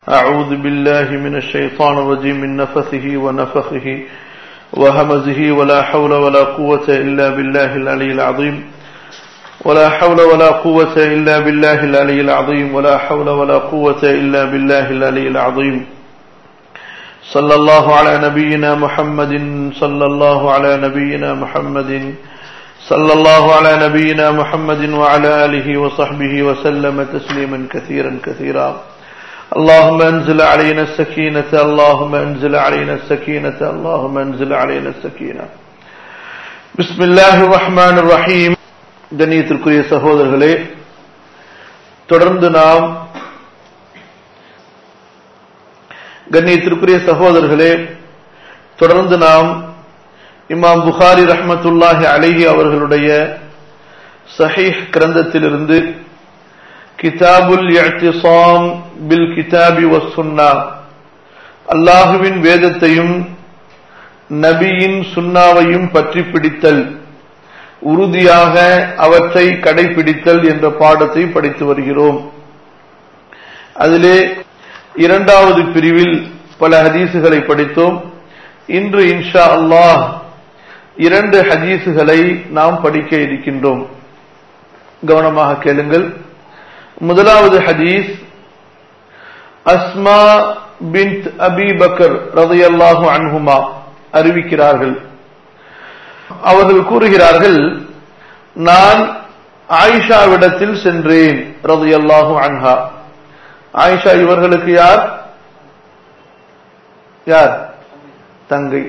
أعوذ بالله من الشيطان الرجيم من نفثه ونفخه وهمزه ولا حول ولا قوة إلا بالله العلي العظيم ولا حول ولا قوة إلا بالله العلي العظيم ولا حول ولا قوة إلا بالله العلي العظيم صلى الله على نبينا محمد صلى الله على نبينا محمد صلى الله على نبينا محمد وعلى آله وصحبه وسلم تسليما كثيرا كثيرا اللهم انزل علينا السكينة اللهم انزل علينا السكينة اللهم انزل علينا السكينة بسم الله الرحمن الرحيم கண்ணியத்திற்குரிய சகோதரர்களே தொடர்ந்து நாம் கண்ணியத்திற்குரிய சகோதரர்களே தொடர்ந்து நாம் இமாம் புகாரி ரஹமத்துல்லாஹி அலிஹி அவர்களுடைய சஹீஹ் கிரந்தத்திலிருந்து கிதாபுல் இஅ்திஸாம் பில் கிதாபி வஸ்ஸுன்னா அல்லாஹுவின் வேதத்தையும் நபியின் சுன்னாவையும் பற்றி பிடித்தல் உறுதியாக அவற்றை கடைபிடித்தல் என்ற பாடத்தை படித்து வருகிறோம் அதிலே இரண்டாவது பிரிவில் பல ஹதீசுகளை படித்தோம் இன்று இன்ஷா அல்லாஹ் இரண்டு ஹதீசுகளை நாம் படிக்க இருக்கின்றோம் கவனமாக கேளுங்கள் முதலாவது ஹதீஸ் அஸ்மா பின் அபி பக்கர் ரதையல்லாஹு அன்ஹுமா அறிவிக்கிறார்கள் அவர்கள் கூறுகிறார்கள் நான் ஆயிஷாவிடத்தில் சென்றேன் ரதையல்லாஹு அன்ஹா ஆயிஷா இவர்களுக்கு யார் யார் தங்கை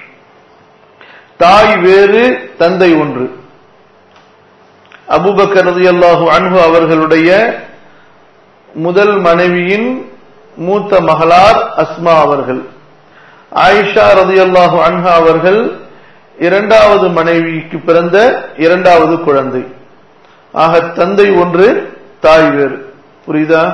தாய் வேறு தந்தை ஒன்று அபுபக்கர் ரதியல்லாஹு அன்ஹு அவர்களுடைய முதல் மனைவியின் மூத்த மகளார் அஸ்மா அவர்கள் ஆயிஷா ரதியல்லாஹு அன்ஹா அவர்கள் இரண்டாவது மனைவிக்கு பிறந்த இரண்டாவது குழந்தை ஆக தந்தை ஒன்று தாய் வேறு புரியுதா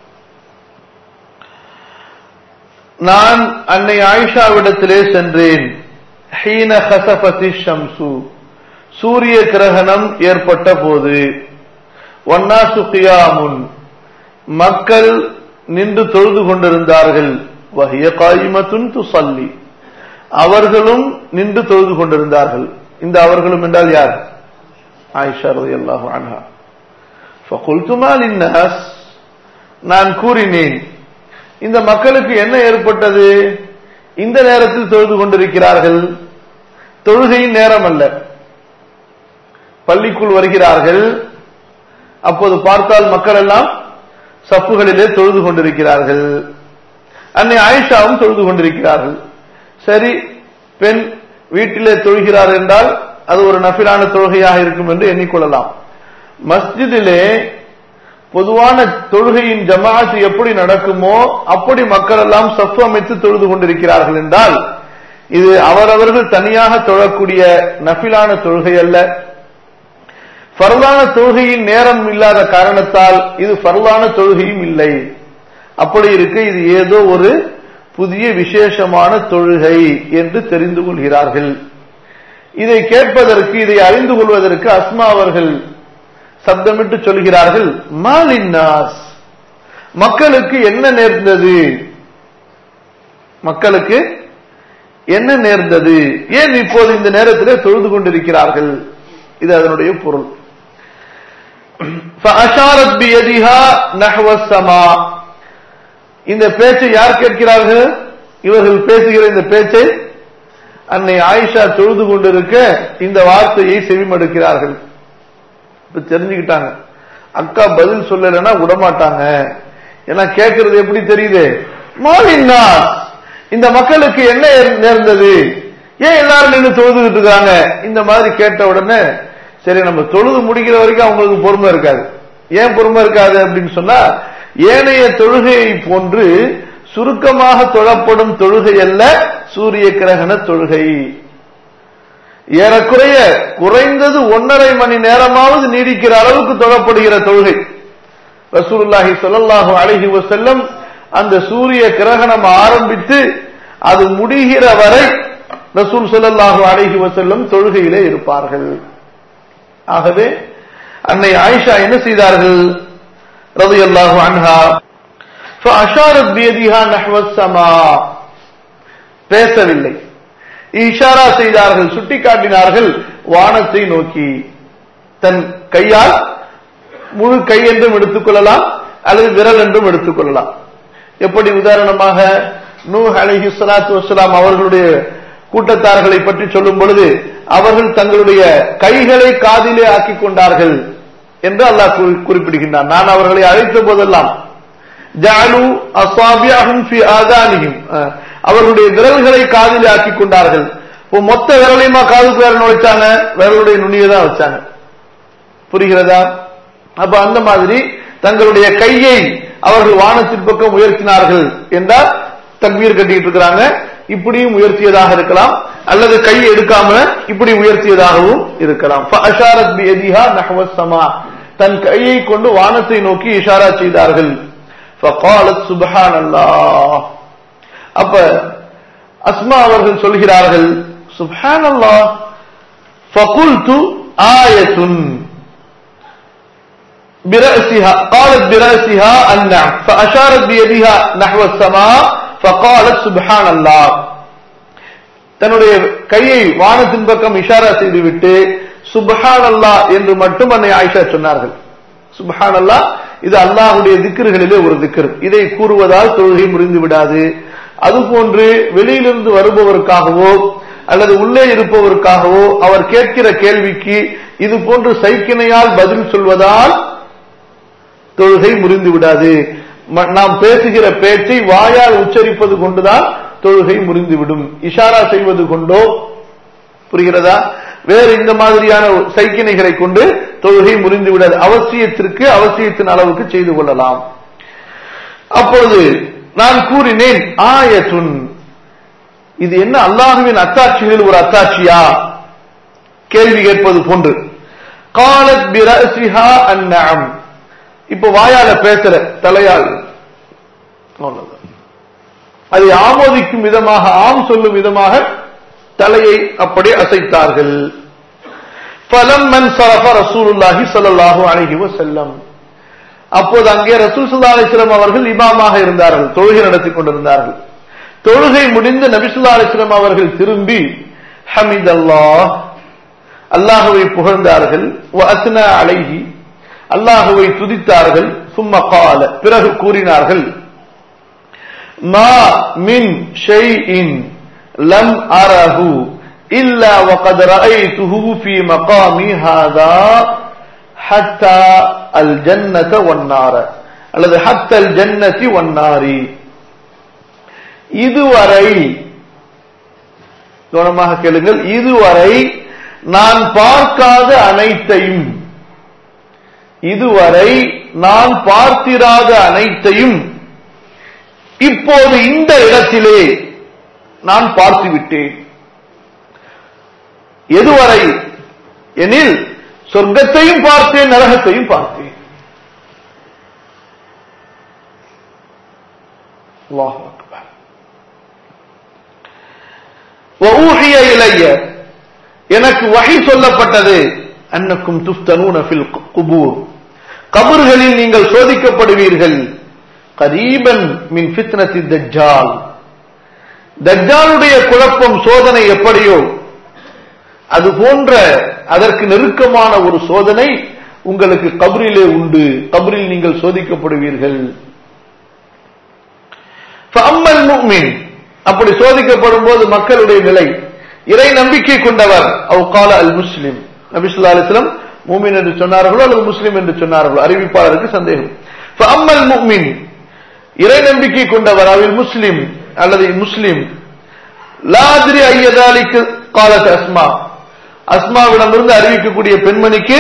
நான் அன்னை ஆயிஷாவிடத்திலே சென்றேன் ஹீன ஹசபதி ஷம்சு சூரிய கிரகணம் ஏற்பட்ட போது ஒன்னா சுகியாமுன் மக்கள் நின்று தொழுது கொண்டிருந்தார்கள் வகிய காயிமத்துன் துசல்லி அவர்களும் நின்று தொழுது கொண்டிருந்தார்கள் இந்த அவர்களும் என்றால் யார் ஆயிஷா ரதி அல்லாஹு அன்ஹா ஃபகுல்துமால் இன்னாஸ் நான் கூறினேன் இந்த மக்களுக்கு என்ன ஏற்பட்டது இந்த நேரத்தில் தொழுது கொண்டிருக்கிறார்கள் தொழுகையின் நேரம் அல்ல பள்ளிக்குள் வருகிறார்கள் அப்போது பார்த்தால் மக்கள் எல்லாம் சப்புகளிலே தொழுது கொண்டிருக்கிறார்கள் அன்னை ஆயிஷாவும் தொழுது கொண்டிருக்கிறார்கள் சரி பெண் வீட்டிலே தொழுகிறார் என்றால் அது ஒரு நபிலான தொழுகையாக இருக்கும் என்று எண்ணிக்கொள்ளலாம் மஸ்ஜிதிலே பொதுவான தொழுகையின் ஜமாத் எப்படி நடக்குமோ அப்படி மக்கள் எல்லாம் சஃப் அமைத்து தொழுது கொண்டிருக்கிறார்கள் என்றால் இது அவரவர்கள் தனியாக தொழக்கூடிய நபிலான தொழுகை அல்ல ஃபர்லான தொழுகையின் நேரம் இல்லாத காரணத்தால் இது ஃபர்லான தொழுகையும் இல்லை அப்படி இருக்க இது ஏதோ ஒரு புதிய விசேஷமான தொழுகை என்று தெரிந்து கொள்கிறார்கள் இதை கேட்பதற்கு இதை அறிந்து கொள்வதற்கு அஸ்மா அவர்கள் சப்தமிட்டு சொல்கிறார்கள் மாலின்னாஸ் மக்களுக்கு என்ன நேர்ந்தது மக்களுக்கு என்ன நேர்ந்தது ஏன் இப்போது இந்த நேரத்தில் தொழுது கொண்டிருக்கிறார்கள் இது அதனுடைய பொருள் இந்த பேச்சை யார் கேட்கிறார்கள் இவர்கள் பேசுகிற இந்த பேச்சை அன்னை ஆயிஷா தொழுது கொண்டிருக்க இந்த வார்த்தையை செவிமடுக்கிறார்கள் இப்ப தெரிஞ்சுக்கிட்டாங்க அக்கா பதில் சொல்லலைன்னா விடமாட்டாங்க ஏன்னா கேட்கறது எப்படி தெரியுது மாலின்னா இந்த மக்களுக்கு என்ன நேர்ந்தது ஏன் எல்லாரும் நின்று தொழுதுகிட்டு இருக்காங்க இந்த மாதிரி கேட்ட உடனே சரி நம்ம தொழுது முடிக்கிற வரைக்கும் அவங்களுக்கு பொறுமை இருக்காது ஏன் பொறுமை இருக்காது அப்படின்னு சொன்னா ஏனைய தொழுகையை போன்று சுருக்கமாக தொழப்படும் தொழுகை அல்ல சூரிய கிரகண தொழுகை ஏறக்குறைய குறைந்தது ஒன்னரை மணி நேரமாவது நீடிக்கிற அளவுக்கு தொழப்படுகிற தொழுகை ரசூலுல்லாஹி சொல்லல்லாஹு அழகி செல்லம் அந்த சூரிய கிரகணம் ஆரம்பித்து அது முடிகிற வரை ரசூல் சொல்லல்லாஹு அழகி செல்லம் தொழுகையிலே இருப்பார்கள் ஆகவே அன்னை ஆயிஷா என்ன செய்தார்கள் ரதி அல்லாஹு அன்ஹா فأشارت بيدها نحو السماء பேசவில்லை இஷாரா செய்தார்கள் சுட்டிக்காட்டினார்கள் வானத்தை நோக்கி தன் கையால் முழு கை என்றும் எடுத்துக்கொள்ளலாம் அல்லது விரல் என்றும் எடுத்துக்கொள்ளலாம் எப்படி உதாரணமாக நூ அலிஹி சலாத்து வசலாம் அவர்களுடைய கூட்டத்தார்களை பற்றி சொல்லும் பொழுது அவர்கள் தங்களுடைய கைகளை காதிலே ஆக்கிக் கொண்டார்கள் என்று அல்லாஹ் குறி- குறிப்பிடுகின்றான் நான் அவர்களை அழைத்த போதெல்லாம் ஜாலு அசாபியாகும் ஃபி ஆதானியும் அஹ், அவர்களுடைய விரல்களை காதிலே ஆக்கிக் கொண்டார்கள் இப்போ மொத்த விரலையுமா காதுக்கு வேற நுழைச்சாங்க விரலுடைய நுனியை தான் வச்சாங்க புரிகிறதா அப்ப அந்த மாதிரி தங்களுடைய கையை அவர்கள் வானத்தின் பக்கம் உயர்த்தினார்கள் என்றால் தக்பீர் கட்டிட்டு இருக்கிறாங்க இப்படியும் உயர்த்தியதாக இருக்கலாம் அல்லது கை எடுக்காம இப்படி உயர்த்தியதாகவும் இருக்கலாம் فأشارت بيدها نحو السماء. தன் கையை கொண்டு வானத்தை நோக்கி இஷாரா செய்தார்கள் فقالت سبحان الله அப்ப அஸ்மா அவர்கள் சொல்கிறார்கள் சுப்ஹான் அல்லாஹ் فقلت آية برأسها قالت برأسها النعم فأشارت بيدها نحو السماء فقالت سبحان الله தன்னுடைய கையை வானத்தின் பக்கம் இஷாரா செய்துவிட்டு சுப்ஹான் அல்லாஹ் என்று மட்டும் அன்னை ஆயிஷா சொன்னார்கள் சுப்ஹான் அல்லாஹ் இது அல்லாஹ்வுடைய திக்ருகளிலே ஒரு திக்ர் இதை கூறுவதால் தொழுகை முறிந்து விடாது அதுபோன்று வெளியிலிருந்து வருபவருக்காகவோ அல்லது உள்ளே இருப்பவருக்காகவோ அவர் கேட்கிற கேள்விக்கு இது போன்று சைக்கிணையால் பதில் சொல்வதால் தொழுகை முறிந்து விடாது ம- நாம் பேசுகிற பேச்சை வாயால் உச்சரிப்பது கொண்டுதான் தொழுகை முறிந்துவிடும் இஷாரா செய்வது கொண்டோ புரிகிறதா வேறு இந்த மாதிரியான சைக்கிணைகளை கொண்டு தொழுகை முறிந்து விடாது அவசியத்திற்கு அவசியத்தின் அளவுக்கு செய்து கொள்ளலாம் அப்பொழுது நான் கூறினேன் ஆயத்துன் இது என்ன அல்லாஹுவின் அத்தாட்சிகளில் ஒரு அத்தாட்சியா கேள்வி கேட்பது போன்று காலத் பிரசிஹா அந்நம் இப்ப வாயால பேசுற தலையால் அவ்வளவுதான். அதை ஆமோதிக்கும் விதமாக ஆம் சொல்லும் விதமாக தலையை அப்படி அசைத்தார்கள் ஃபலம்மன் சரஃப ரசூலுல்லாஹி ஸல்லல்லாஹு அலைஹி வஸல்லம் அப்போது அங்கே ரசூல் ஸல்லல்லாஹு அலைஹி வஸல்லம் அவர்கள் இமாமாக இருந்தார்கள் தொழுகை நடத்திக் கொண்டிருந்தார்கள் தொழுகை முடிந்து நபி ஸல்லல்லாஹு அலைஹி வஸல்லம் அவர்கள் திரும்பி ஹமிதல்லாஹ் அல்லாஹுவை புகழ்ந்தார்கள் வ அத்னா அலைஹி அல்லாஹுவை துதித்தார்கள் சும்ம கால பிறகு கூறினார்கள் ما من شيء لم أره إلا وقد رأيته في مقامي هذا حتى الجنة والنار அல்லது حتى الجنة والنار இதுவரை கவனமாக கேளுங்கள் இதுவரை நான் பார்க்காத அனைத்தையும் இதுவரை நான் பார்த்திராத அனைத்தையும் இப்போது இந்த இடத்திலே நான் பார்த்து விட்டேன் எதுவரை எனில் சொர்க்கத்தையும் பார்த்தேன் நரகத்தையும் பார்த்தேன் அல்லாஹ் அக்பர். وأوحي இலைய எனக்கு வகை சொல்லப்பட்டது அன்னக்கும் துஃப்தனூன ஃபில் குபூர் கபர்களில் நீங்கள் சோதிக்கப்படுவீர்கள் கரீபன் மின் ஃபித்னத்தி தஜ்ஜால் தஜ்ஜாலுடைய குழப்பம் சோதனை எப்படியோ அது போன்ற அதற்கு நெருக்கமான ஒரு சோதனை உங்களுக்கு கபரிலே உண்டு கபரில் நீங்கள் சோதிக்கப்படுவீர்கள் فَأَمَّا الْمُؤْمِنُ அப்படி சோதிக்கப்படும் போது மக்களுடைய நிலை இறை நம்பிக்கை கொண்டவர் அவுகால அல் முஸ்லிம் நபி ஸல்லல்லாஹு அலைஹி வஸல்லம் மூமின் என்று சொன்னார்களோ அல்லது முஸ்லிம் என்று சொன்னார்களோ அறிவிப்பாளருக்கு சந்தேகம் فَأَمَّا الْمُؤْمِنُ இறை நம்பிக்கை கொண்டவர் அவில் முஸ்லிம் அல்லது முஸ்லிம் லாதிரி ஐயதாலிக்கு காலத்து அஸ்மா அஸ்மாவிடமிருந்து அறிவிக்கக்கூடிய பெண்மணிக்கு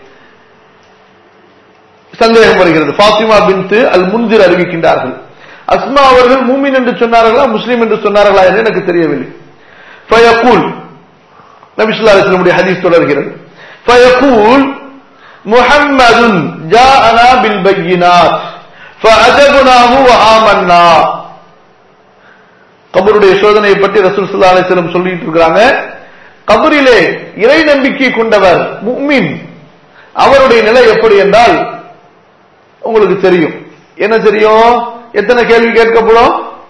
சந்தேகம் வருகிறது ஃபாத்திமா பின்து அல் முன்திர் அறிவிக்கின்றார்கள் அஸ்மா அவர்கள் மூமின் என்று சொன்னார்களா முஸ்லிம் என்று சொன்னார்களா என்று எனக்கு தெரியவில்லை ஃபயகூல் நபி ஸல்லல்லாஹு அலைஹி வஸல்லம் ஹதீஸ் தொடர்கிறது ஃபயகூல் முஹம்மதுன் ஜாஅனா பில் பையினாத் ஃபஅஜப்னாஹு வ ஆமன்னா கபருடைய சோதனையை பற்றி ரசூல் ஸல்லல்லாஹு அலைஹி வஸல்லம் சொல்லிட்டு இருக்காங்க கபரிலே இறை நம்பிக்கை கொண்டவர் முஃமின் அவருடைய நிலை எப்படி என்றால் உங்களுக்கு தெரியும் என்ன தெரியும் எத்தனை கேள்வி கேட்கப்படும்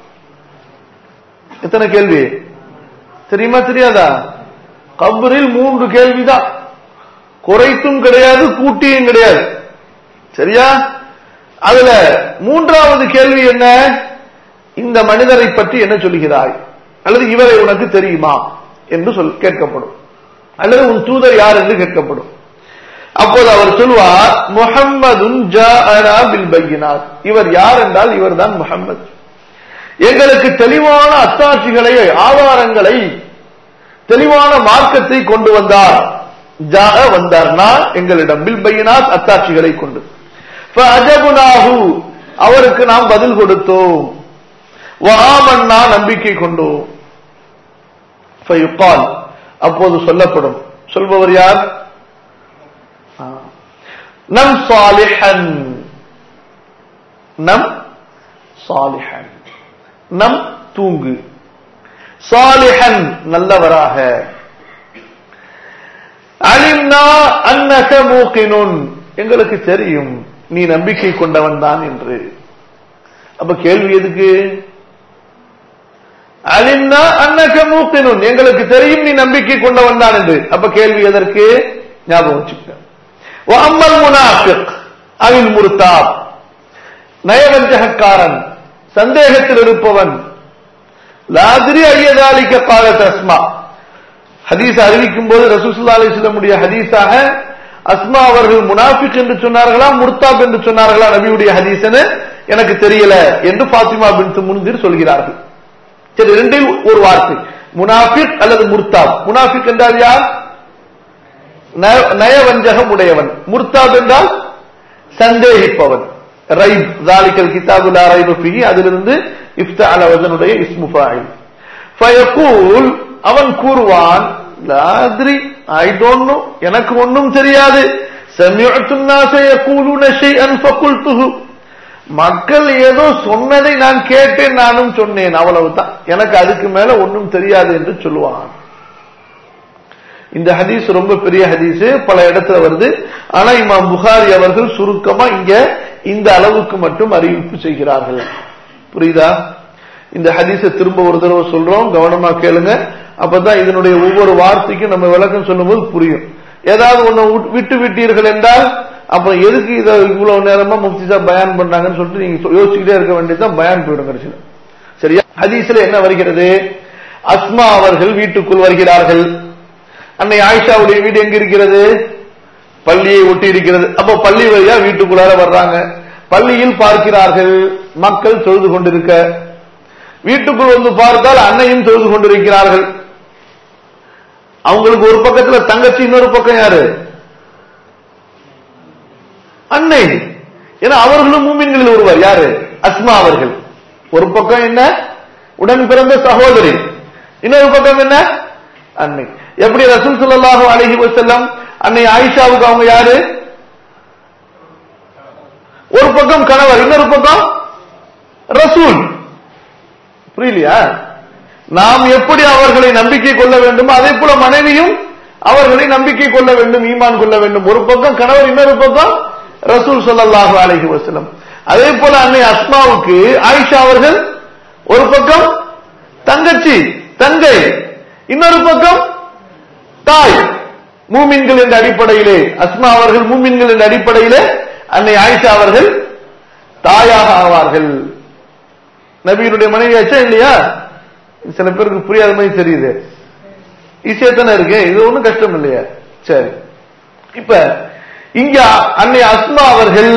எத்தனை கேள்வி தெரியுமா தெரியாதா கபரில் மூன்று கேள்விதான் குறைத்தும் கிடையாது கூட்டியும் கிடையாது சரியா அதுல மூன்றாவது கேள்வி என்ன இந்த மனிதரை பற்றி என்ன சொல்கிறாய் அல்லது இவரை உனக்கு தெரியுமா என்று சொல் கேட்கப்படும் அல்லது உன் தூதர் யார் என்று கேட்கப்படும் அப்போது அவர் சொல்வார் முஹம்மதுன் ஜாஅனா பில் பையினாத் இவர் யார் என்றால் இவர்தான் முஹம்மது எங்களுக்கு தெளிவான அத்தாட்சிகளை ஆதாரங்களை தெளிவான மார்க்கத்தை கொண்டு வந்தார் ஜாக வந்தார்னா எங்களிடம் பில் பையினாத் அத்தாட்சிகளை கொண்டு அஜபுனாஹு அவருக்கு நாம் பதில் கொடுத்தோம் வாமன்னா நம்பிக்கை கொண்டோம் ஃபயுகால் அப்போது சொல்லப்படும் சொல்பவர் யார் நம் சாலிஹன் நம் சாலிஹன் நம் தூங்கு சாலிஹன் நல்லவராக அலிம்னா அன்னக மூக்கினுன் எங்களுக்கு தெரியும் நீ நம்பிக்கை கொண்டவன் தான் என்று அப்ப கேள்வி எதுக்கு அலிம்னா அன்னக மூக்கினுன் எங்களுக்கு தெரியும் நீ நம்பிக்கை கொண்டவன் தான் என்று அப்ப கேள்வி எதற்கு ஞாபகம் வச்சுக்க அம்மல் முனாஃபிக் அவில் முர்தாப் நயவஞ்சகக்காரன் சந்தேகத்தில் இருப்பவன் லாதிரி ஐயதாலிக்க கால தஸ்மா ஹதீஸ் அறிவிக்கும் போது ரசூசுல்லா அலிஸ்லமுடைய ஹதீஸாக அஸ்மா அவர்கள் முனாஃபிக் என்று சொன்னார்களா முர்தாப் என்று சொன்னார்களா நபியுடைய ஹதீஸ்னு எனக்கு தெரியல என்று பாத்திமா பின் முன்திர் சொல்கிறார்கள் சரி ரெண்டில் ஒரு வார்த்தை முனாஃபிக் அல்லது முர்தாப் முனாஃபிக் என்றால் யார் நயவஞ்சகம் உடையவன் முர்தாப் என்றால் சந்தேகிப்பவன் ரைப் ஜாலிக்கல் கிதாபுல்லா ரைபு ஃபிஹி அதிலிருந்து இஃப்த அல வசனுடைய இஸ்மு ஃபாயில் ஃபயகூல் அவன் கூறுவான் லாத்ரி ஐ டோன்ட் நோ எனக்கு ஒன்றும் தெரியாது சமியத்து الناس يقولون شيئا فقلته மக்கள் ஏதோ சொன்னதை நான் கேட்டேன் நானும் சொன்னேன் அவ்வளவுதான் எனக்கு அதுக்கு மேல ஒன்றும் தெரியாது என்று சொல்லுவான் இந்த ஹதீஸ் ரொம்ப பெரிய ஹதீஸ் பல இடத்துல வருது ஆனா இமாம் புகாரி அவர்கள் சுருக்கமா இங்க இந்த அளவுக்கு மட்டும் அறிவிப்பு செய்கிறார்கள் புரியுதா இந்த ஹதீஸை திரும்ப ஒரு தடவை சொல்றோம் கவனமா கேளுங்க அப்பதான் இதனுடைய ஒவ்வொரு வார்த்தைக்கும் நம்ம விளக்கம் சொல்லும்போது புரியும் ஏதாவது ஒண்ணு விட்டு விட்டீர்கள் என்றால் அப்ப எதுக்கு இதை இவ்வளவு நேரமா முஃப்திசா பயான் பண்றாங்கன்னு சொல்லிட்டு நீங்க யோசிச்சுக்கிட்டே இருக்க வேண்டியதுதான் பயான் போயிடும் கடைசியில் சரியா ஹதீஸ்ல என்ன வருகிறது அஸ்மா அவர்கள் வீட்டுக்குள் வருகிறார்கள் அன்னை ஆயிஷாவுடைய வீடு எங்க இருக்கிறது பள்ளியை ஒட்டி இருக்கிறது அப்போ பள்ளி வழியா வீட்டுக்குள்ளார வர்றாங்க பள்ளியில் பார்க்கிறார்கள் மக்கள் தொழுது கொண்டிருக்க வீட்டுக்குள் வந்து பார்த்தால் அன்னையும் தொழுது கொண்டிருக்கிறார்கள் அவங்களுக்கு ஒரு பக்கத்துல தங்கச்சி இன்னொரு பக்கம் யாரு அன்னை ஏன்னா அவர்களும் மூமின்களில் ஒருவர் யாரு அஸ்மா அவர்கள் ஒரு பக்கம் என்ன உடன் பிறந்த சகோதரி இன்னொரு பக்கம் என்ன அன்னை எப்படி ரசூல் சொல்லலாக அழகி வசல்லம் அன்னை ஆயிஷாவுக்கு அவங்க யாரு ஒரு பக்கம் கணவர் இன்னொரு பக்கம் ரசூல் புரியலையா நாம் எப்படி அவர்களை நம்பிக்கை கொள்ள வேண்டுமோ அதே போல மனைவியும் அவர்களை நம்பிக்கை கொள்ள வேண்டும் ஈமான் கொள்ள வேண்டும் ஒரு பக்கம் கணவர் இன்னொரு பக்கம் ரசூல் சொல்லல்லாஹு அலைஹி வசல்லம் அதே போல அன்னை அஸ்மாவுக்கு ஆயிஷா அவர்கள் ஒரு பக்கம் தங்கச்சி தங்கை இன்னொரு பக்கம் தாய் மூமின்கள் என்ற அடிப்படையிலே அஸ்மா அவர்கள் மூமின்கள் என்ற அடிப்படையிலே அன்னை ஆயிஷா அவர்கள் தாயாக ஆவார்கள் நபியினுடைய மனைவியாச்சா இல்லையா சில பேருக்கு புரியாத மாதிரி தெரியுது ஈஸியா தானே இருக்கு இது ஒண்ணும் கஷ்டம் இல்லையா சரி இப்ப இங்க அன்னை அஸ்மா அவர்கள்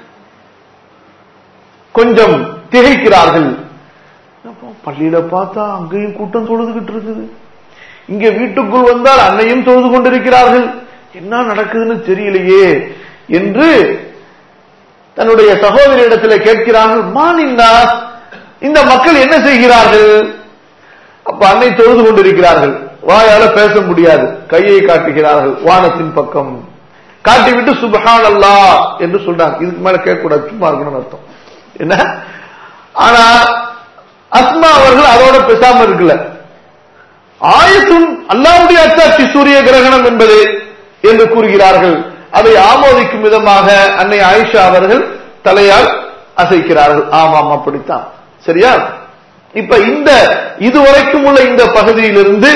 கொஞ்சம் திகைக்கிறார்கள் பள்ளியில பார்த்தா அங்கேயும் கூட்டம் தொழுதுகிட்டு இருக்குது இங்க வீட்டுக்குள் வந்தால் அன்னையும் தொழுது கொண்டிருக்கிறார்கள் என்ன நடக்குதுன்னு தெரியலையே என்று தன்னுடைய சகோதரியிடத்தில் கேட்கிறார்கள் மானின்னா இந்த மக்கள் என்ன செய்கிறார்கள் அப்ப அன்னை தொழுது கொண்டிருக்கிறார்கள் வாயால பேச முடியாது கையை காட்டுகிறார்கள் வானத்தின் பக்கம் காட்டிவிட்டு சுபஹான் அல்லா என்று சொல்றாங்க இதுக்கு மேல கேட்கக்கூடாது சும்மா இருக்கணும்னு அர்த்தம் என்ன ஆனா அஸ்மா அவர்கள் அதோட பேசாம இருக்கல ஆயத்தும் அல்லாவுடைய அச்சாட்சி சூரிய கிரகணம் என்பது என்று கூறுகிறார்கள் அதை ஆமோதிக்கும் விதமாக அன்னை ஆயிஷா அவர்கள் தலையால் அசைக்கிறார்கள் ஆமாம் அப்படித்தான் சரியா இப்ப இந்த இதுவரைக்கும் உள்ள இந்த பகுதியிலிருந்து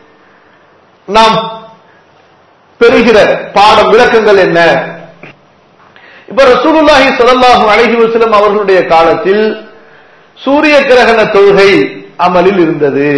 நாம் பெறுகிற பாடம் விளக்கங்கள் என்ன இப்ப ரசூலுல்லாஹி ஸல்லல்லாஹு அலைஹி வஸல்லம் அவர்களுடைய காலத்தில் சூரிய கிரகண தொழுகை அமலில் இருந்தது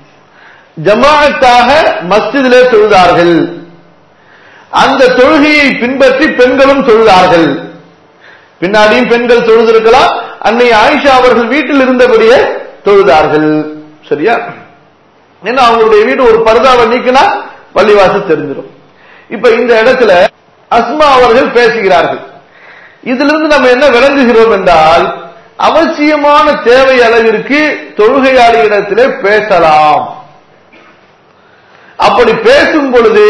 ஜமாஅத்தாக மஸ்ஜிதிலே தொழுதார்கள் அந்த தொழுகையை பின்பற்றி பெண்களும் தொழுதார்கள் பின்னாடியும் பெண்கள் தொழுதிருக்கலாம் அன்னை ஆயிஷா அவர்கள் வீட்டில் இருந்தபடியே தொழுதார்கள் சரியா ஏன்னா அவங்களுடைய வீடு ஒரு பரதாவை நீக்கினா பள்ளிவாசல் தெரிஞ்சிடும் இப்ப இந்த இடத்துல அஸ்மா அவர்கள் பேசுகிறார்கள் இதிலிருந்து நம்ம என்ன விளங்குகிறோம் என்றால் அவசியமான தேவை அளவிற்கு தொழுகையாளியிடத்திலே பேசலாம் அப்படி பேசும் பொழுது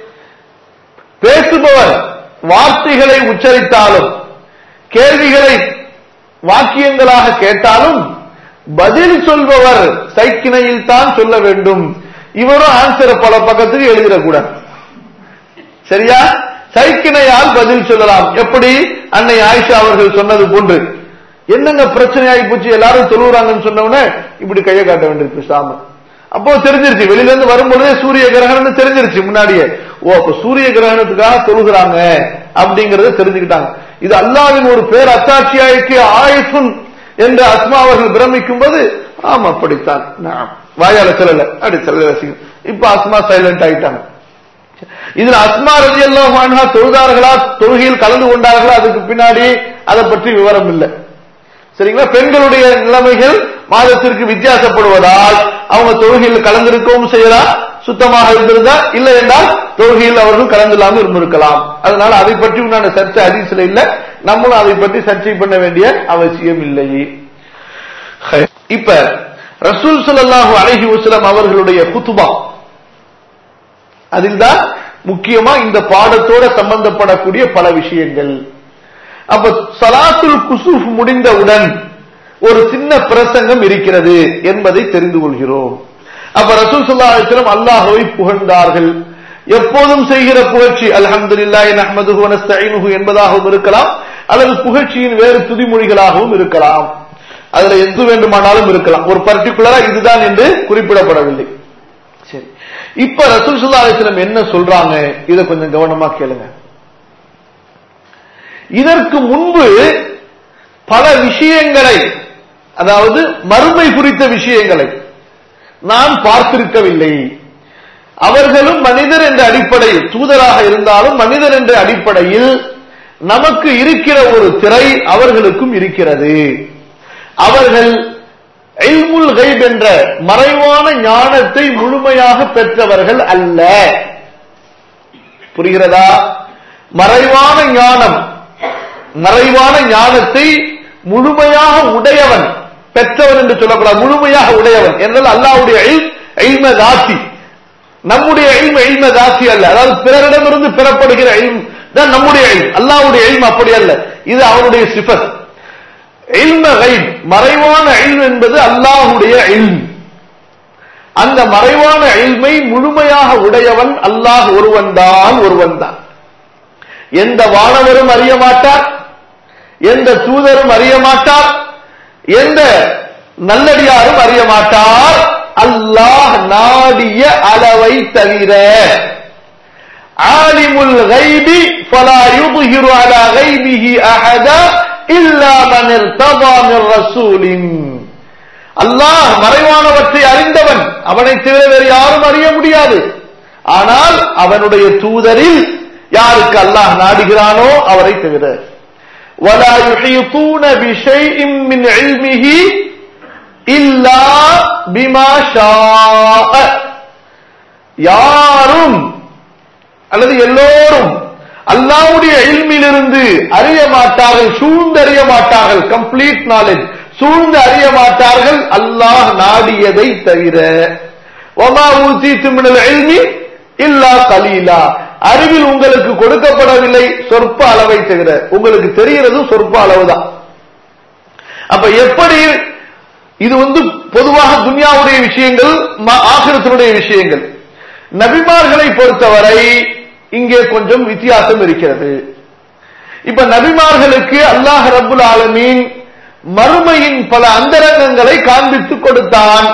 பேசுபவர் வார்த்தைகளை உச்சரித்தாலும் கேள்விகளை வாக்கியங்களாக கேட்டாலும் பதில் சொல்பவர் சைக்கிணையில் தான் சொல்ல வேண்டும் இவரும் ஆன்சரை பல பக்கத்துக்கு எழுதிடக்கூடாது சரியா சைக்கிணையால் பதில் சொல்லலாம் எப்படி அன்னை ஆயிஷா அவர்கள் சொன்னது போன்று என்னங்க பிரச்சனை ஆகி போச்சு எல்லாரும் தொழுகிறாங்கன்னு சொன்ன உடனே இப்படி கையை காட்ட வேண்டியிருக்கு சாம அப்போ தெரிஞ்சிருச்சு வெளியில இருந்து வரும்பொழுதே சூரிய கிரகணம் தெரிஞ்சிருச்சு முன்னாடியே ஓ அப்ப சூரிய கிரகணத்துக்காக தொழுகிறாங்க அப்படிங்கறத தெரிஞ்சுக்கிட்டாங்க இது அல்லாவின் ஒரு பேர் அத்தாட்சியாய்க்கு ஆயுசுன் என்று அஸ்மா அவர்கள் பிரமிக்கும் போது ஆமா அப்படித்தான் நான் வாயால சொல்லல அப்படி சொல்ல ரசிகர் இப்ப அஸ்மா சைலண்ட் ஆயிட்டாங்க இதுல அஸ்மா ரதி அல்லாஹ் தொழுதார்களா தொழுகையில் கலந்து கொண்டார்களா அதுக்கு பின்னாடி அதை பற்றி விவரம் இல்லை சரிங்களா பெண்களுடைய நிலைமைகள் மாதத்திற்கு வித்தியாசப்படுவதால் அவங்க தொழுகையில் கலந்திருக்கவும் செய்யலாம் சுத்தமாக இருந்திருந்தா இல்லை என்றால் தொழுகையில் அவர்கள் கலந்தில்லாமல் இருந்திருக்கலாம் அதனால அதை பற்றி உண்டான சர்ச்சை அதிசல இல்ல நம்மளும் அதை பற்றி சர்ச்சை பண்ண வேண்டிய அவசியம் இல்லை இப்ப ரசூல் சல்லாஹூ அலஹி வசலம் அவர்களுடைய குத்துபா அதில் தான் முக்கியமா இந்த பாடத்தோட சம்பந்தப்படக்கூடிய பல விஷயங்கள் அப்ப சலாத்துல் குசூஃப் முடிந்தவுடன் ஒரு சின்ன பிரசங்கம் இருக்கிறது என்பதை தெரிந்து கொள்கிறோம் அப்ப ரசூல் சல்லா அலிஸ்லம் அல்லாஹுவை புகழ்ந்தார்கள் எப்போதும் செய்கிற புகழ்ச்சி அல்ஹம்துலில்லாஹி நஹ்மதுஹு வ நஸ்தஈனுஹு என்பதாகவும் இருக்கலாம் அல்லது புகழ்ச்சியின் வேறு துதிமொழிகளாகவும் இருக்கலாம் அதுல எது வேண்டுமானாலும் இருக்கலாம் ஒரு பர்டிகுலரா இதுதான் என்று குறிப்பிடப்படவில்லை சரி இப்ப ரசூல் சல்லா அலிஸ்லம் என்ன சொல்றாங்க இதை கொஞ்சம் கவனமா கேளுங்க இதற்கு முன்பு பல விஷயங்களை அதாவது மறுமை குறித்த விஷயங்களை நான் பார்த்திருக்கவில்லை அவர்களும் மனிதர் என்ற அடிப்படையில் தூதராக இருந்தாலும் மனிதர் என்ற அடிப்படையில் நமக்கு இருக்கிற ஒரு திரை அவர்களுக்கும் இருக்கிறது அவர்கள் எல்முல் கைப் என்ற மறைவான ஞானத்தை முழுமையாக பெற்றவர்கள் அல்ல புரிகிறதா மறைவான ஞானம் மறைவான ஞானத்தை முழுமையாக உடையவன் பெற்றவன் என்று சொல்லக்கூடாது முழுமையாக உடையவன் என்றால் அல்லாவுடைய எய்ம தாசி நம்முடைய எய்ம எய்ம தாசி அல்ல அதாவது பிறரிடமிருந்து பெறப்படுகிற எய்ம் தான் நம்முடைய எய்ம் அல்லாவுடைய எய்ம் அப்படி அல்ல இது அவனுடைய சிபத் எல்ம கைப் மறைவான எல்ம் என்பது அல்லாஹுடைய எல்ம் அந்த மறைவான எல்மை முழுமையாக உடையவன் அல்லாஹ் ஒருவன் தான் ஒருவன் தான் எந்த வானவரும் அறிய மாட்டார் எந்த தூதரும் அறிய மாட்டார் எந்த நல்லடியாரும் அறிய மாட்டார் அல்லாஹ் நாடிய அளவை தவிர ஆலிமுல் கைபி ஃபலா யுظهر على غيبه احدا الا من ارتضى من رسول அல்லாஹ் மறைவானவற்றை அறிந்தவன் அவனை தவிர வேறு யாரும் அறிய முடியாது ஆனால் அவனுடைய தூதரில் யாருக்கு அல்லாஹ் நாடுகிறானோ அவரை தவிர ولا يحيطون بشيء من علمه إلا بما شاء யாரும் அல்லது எல்லோரும் அல்லாவுடைய இல்மிலிருந்து அறிய மாட்டார்கள் சூழ்ந்து அறிய மாட்டார்கள் கம்ப்ளீட் நாலேஜ் சூழ்ந்து அறிய மாட்டார்கள் அல்லாஹ் நாடியதை தவிர ஒமா ஊசி திமிழல் எல்மி இல்லா கலீலா அறிவில் உங்களுக்கு கொடுக்கப்படவில்லை சொற்ப அளவை தவிர உங்களுக்கு தெரிகிறதும் சொற்ப அளவுதான் அப்ப எப்படி இது வந்து பொதுவாக துன்யாவுடைய விஷயங்கள் ஆசிரத்தினுடைய விஷயங்கள் நபிமார்களை பொறுத்தவரை இங்கே கொஞ்சம் வித்தியாசம் இருக்கிறது இப்ப நபிமார்களுக்கு அல்லாஹ் ரபுல் ஆலமீன் மறுமையின் பல அந்தரங்கங்களை காண்பித்துக் கொடுத்தான்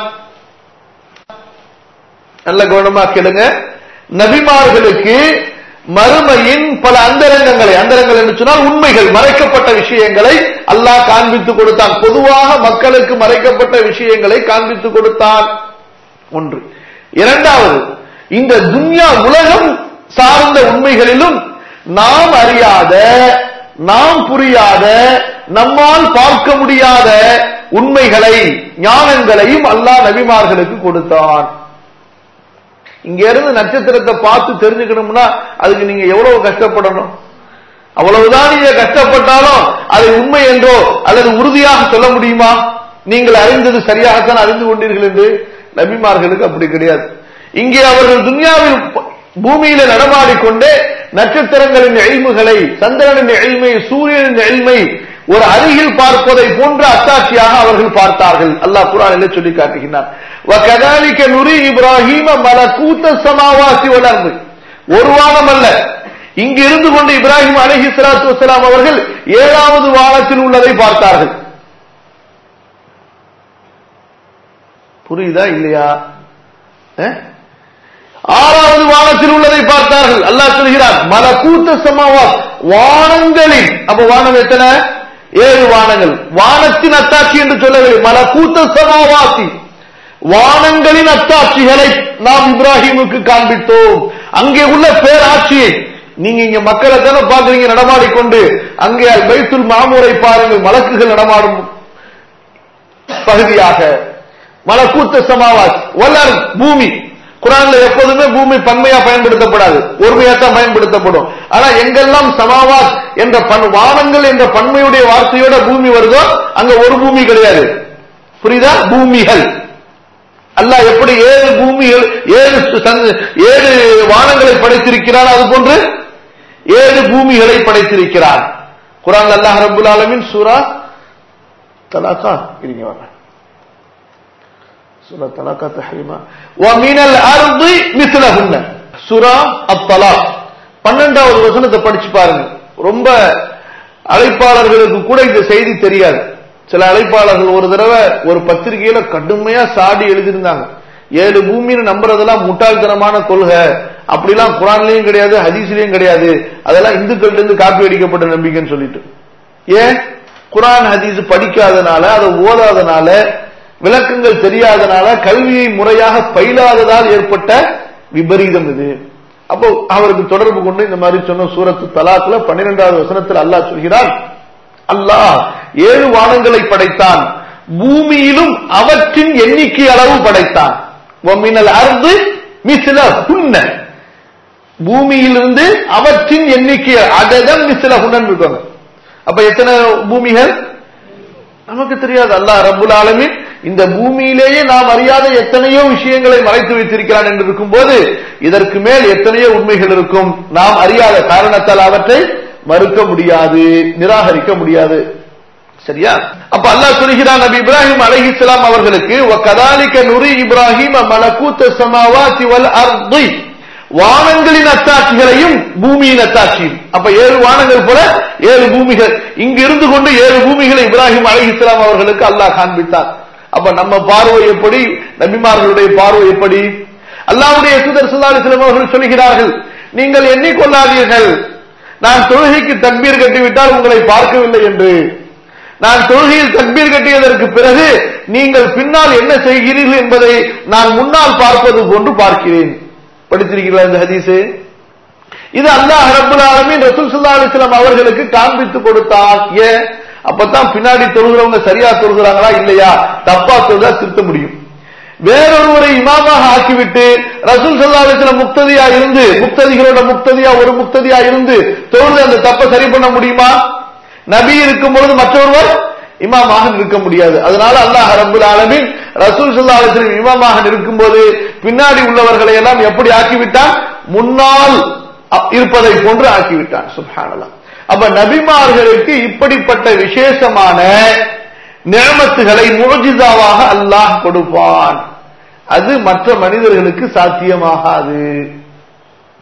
நல்ல கவனமா கேளுங்க நபிமார்களுக்கு மறுமையின் பல அந்தரங்கங்களை அந்தரங்கள் என்று சொன்னால் உண்மைகள் மறைக்கப்பட்ட விஷயங்களை அல்லாஹ் காண்பித்துக் கொடுத்தான் பொதுவாக மக்களுக்கு மறைக்கப்பட்ட விஷயங்களை காண்பித்துக் கொடுத்தான் ஒன்று இரண்டாவது இந்த துன்யா உலகம் சார்ந்த உண்மைகளிலும் நாம் அறியாத நாம் புரியாத நம்மால் பார்க்க முடியாத உண்மைகளை ஞானங்களையும் அல்லாஹ் நபிமார்களுக்கு கொடுத்தான் இங்க இருந்து நட்சத்திரத்தை பார்த்து தெரிஞ்சுக்கணும்னா அதுக்கு நீங்க எவ்வளவு கஷ்டப்படணும் அவ்வளவுதான் நீங்க கஷ்டப்பட்டாலும் அதை உண்மை என்றோ அல்லது உறுதியாக சொல்ல முடியுமா நீங்கள் அறிந்தது சரியாகத்தான் அறிந்து கொண்டீர்கள் என்று நபிமார்களுக்கு அப்படி கிடையாது இங்கே அவர்கள் துன்யாவில் பூமியில நடமாடிக்கொண்டே நட்சத்திரங்களின் எழில்முகளை சந்திரனின் எழில்மை சூரியனின் எழில்மை ஒரு அருகில் பார்ப்பதை போன்ற அத்தாட்சியாக அவர்கள் பார்த்தார்கள் அல்லாஹ் குரானில் சொல்லி காட்டுகிறார் وَكَذَلِكَ نُرِي إِبْرَاهِيمَ مَلَكُوتَ السَّمَاوَاتِ وَالْأَرْضِ ஒரு வானம் அல்ல இங்கு இருந்து கொண்டு இப்ராஹிம் அலஹி சலாத்து வசலாம் அவர்கள் ஏழாவது வானத்தில் உள்ளதை பார்த்தார்கள் புரியுதா இல்லையா அஹ்? ஆறாவது வானத்தில் உள்ளதை பார்த்தார்கள் அல்லாஹ் சொல்கிறார் மலக்கூத்த சமாவா வானங்களில் அப்ப வானம் எத்தனை ஏழு வானங்கள் வானத்தின் அத்தாட்சி என்று சொல்லவில்லை மலக்கூத்த சமாவாசி வானங்களின் அத்தாட்சிகளை நாம் இப்ராஹிமுக்கு காண்பித்தோம் அங்கே உள்ள பேராட்சியை நீங்க இங்க மக்களை தானே பாக்குறீங்க நடமாடிக்கொண்டு அங்கே பைத்துல் மாமூரை பாருங்கள் மலக்குகள் நடமாடும் பகுதியாக மலக்கூத்த சமாவாஸ் வல்லர் பூமி குரான்ல எப்போதுமே பூமி பன்மையா பயன்படுத்தப்படாது ஒருமையா தான் பயன்படுத்தப்படும் ஆனா எங்கெல்லாம் சமாவாஸ் என்ற பன் வானங்கள் என்ற பன்மையுடைய வார்த்தையோட பூமி வருதோ அங்க ஒரு பூமி கிடையாது புரியுதா பூமிகள் அல்லாஹ் எப்படி ஏழு பூமிகள் ஏழு சந்த- ஏழு வானங்களை படைத்திருக்கிறார் அது போன்று ஏழு பூமிகளை படைத்திருக்கிறார் குரான் அல்லாஹ் ரபுல் ஆலமின் சூரா தலாக்கா இருங்க வாங்க சூரா தலாக்கா தஹரீமா وَمِنَ الْأَرْضِ مِثْلَهُنَّ சூரா அத்தலாக் பன்னெண்டாவது வசனத்தை படிச்சு பாருங்க ரொம்ப அழைப்பாளர்களுக்கு கூட இந்த செய்தி தெரியாது சில அழைப்பாளர்கள் ஒரு தடவை ஒரு பத்திரிகையில கடுமையா சாடி எழுதியிருந்தாங்க ஏழு பூமின்னு நம்புறதெல்லாம் முட்டாள்தனமான கொள்கை அப்படிலாம் குரான்லயும் கிடையாது ஹதீஸ்லயும் கிடையாது அதெல்லாம் இந்துக்கள்ட்ட இருந்து காப்பி அடிக்கப்பட்ட நம்பிக்கைன்னு சொல்லிட்டு ஏன் குரான் ஹதீஸ் படிக்காதனால அதை ஓதாதனால விளக்கங்கள் தெரியாதனால கல்வியை முறையாக பயிலாததால் ஏற்பட்ட விபரீதம் இது அப்போ அவருக்கு தொடர்பு கொண்டு இந்த மாதிரி சொன்ன சூரத்து தலாக்குல பன்னிரெண்டாவது வசனத்தில் அல்லாஹ் சொல்கிறான் அல்லாஹ் ஏழு வானங்களை படைத்தான் பூமியிலும் அவற்றின் எண்ணிக்கை அளவு படைத்தான் ஒமினல் அர்து மிசில புன்ன பூமியிலிருந்து அவற்றின் எண்ணிக்கை அததம் மிசில புன்னன் இருக்காங்க அப்ப எத்தனை பூமிகள் நமக்கு தெரியாது அல்லாஹ் ரப்புல் ஆலமீன் இந்த பூமியிலேயே நாம் அறியாத எத்தனையோ விஷயங்களை மறைத்து வைத்திருக்கிறான் என்று இருக்கும்போது இதற்கு மேல் எத்தனையோ உண்மைகள் இருக்கும் நாம் அறியாத காரணத்தால் அவற்றை மறுக்க முடியாது நிராகரிக்க முடியாது சரியா அப்ப அல்லாஹ் சொல்கிறான் நபி இப்ராஹிம் அலைஹிஸ்ஸலாம் அவர்களுக்கு வகதாலிக நுரி இப்ராஹிம் மலக்கூத்த சமாவாதி வல் அர்தி வானங்களின் அத்தாட்சிகளையும் பூமியின் அத்தாட்சியும் அப்ப ஏழு வானங்கள் போல ஏழு பூமிகள் இங்கு இருந்து கொண்டு ஏழு பூமிகளை இப்ராஹிம் அலைஹிஸ்ஸலாம் அவர்களுக்கு அல்லாஹ் காண்பித்தார் அப்ப நம்ம பார்வை எப்படி நபிமார்களுடைய பார்வை எப்படி அல்லாஹ்வுடைய தூதர் ஸல்லல்லாஹு அலைஹி வஸல்லம் அவர்கள் சொல்கிறார்கள் நீங்கள் எண்ணிக்கொள்ளாதீர்கள் நான் தொழுகைக்கு தக்பீர் கட்டிவிட்டால் உங்களை பார்க்கவில்லை என்று நான் தொழுகையில் தக்பீர் கட்டியதற்கு பிறகு நீங்கள் பின்னால் என்ன செய்கிறீர்கள் என்பதை நான் முன்னால் பார்ப்பது போன்று பார்க்கிறேன் படித்திருக்கிறீர்களா இந்த ஹதீஸ் இது அல்லாஹ் ரப்புல் ஆலமீன் ரசூல் ஸல்லல்லாஹு அலைஹி வஸல்லம் அவர்களுக்கு காண்பித்து கொடுத்தான் ஏன் அப்பதான் பின்னாடி தொழுகிறவங்க சரியா தொழுகிறாங்களா இல்லையா தப்பா தொழுதா திருத்த முடியும் வேறொருவரை இமாமாக ஆக்கிவிட்டு ரசூல் ஸல்லல்லாஹு அலைஹி வஸல்லம் முக்ததியா இருந்து முக்ததிகளோட முக்ததியா ஒரு முக்ததியா இருந்து தொழுது அந்த தப்பை சரி பண்ண முடியுமா நபி இருக்கும் பொழுது மற்றொருவர் இமாமாக நிற்க முடியாது அதனால அல்லாஹ் ரப்புல் ஆலமீன் ரசூல் ஸல்லல்லாஹு அலைஹி வஸல்லம் இமாமாக இருக்கும்போது பின்னாடி உள்ளவர்களை எல்லாம் எப்படி ஆக்கிவிட்டான் முன்னால் அ- இருப்பதை போன்று ஆக்கிவிட்டான் சுப்ஹானல்லாஹ் அப்ப நபிமார்களுக்கு இப்படிப்பட்ட விசேஷமான நியமத்துகளை முஜிதாவாக அல்லாஹ் கொடுப்பான் அது மற்ற மனிதர்களுக்கு சாத்தியமாகாது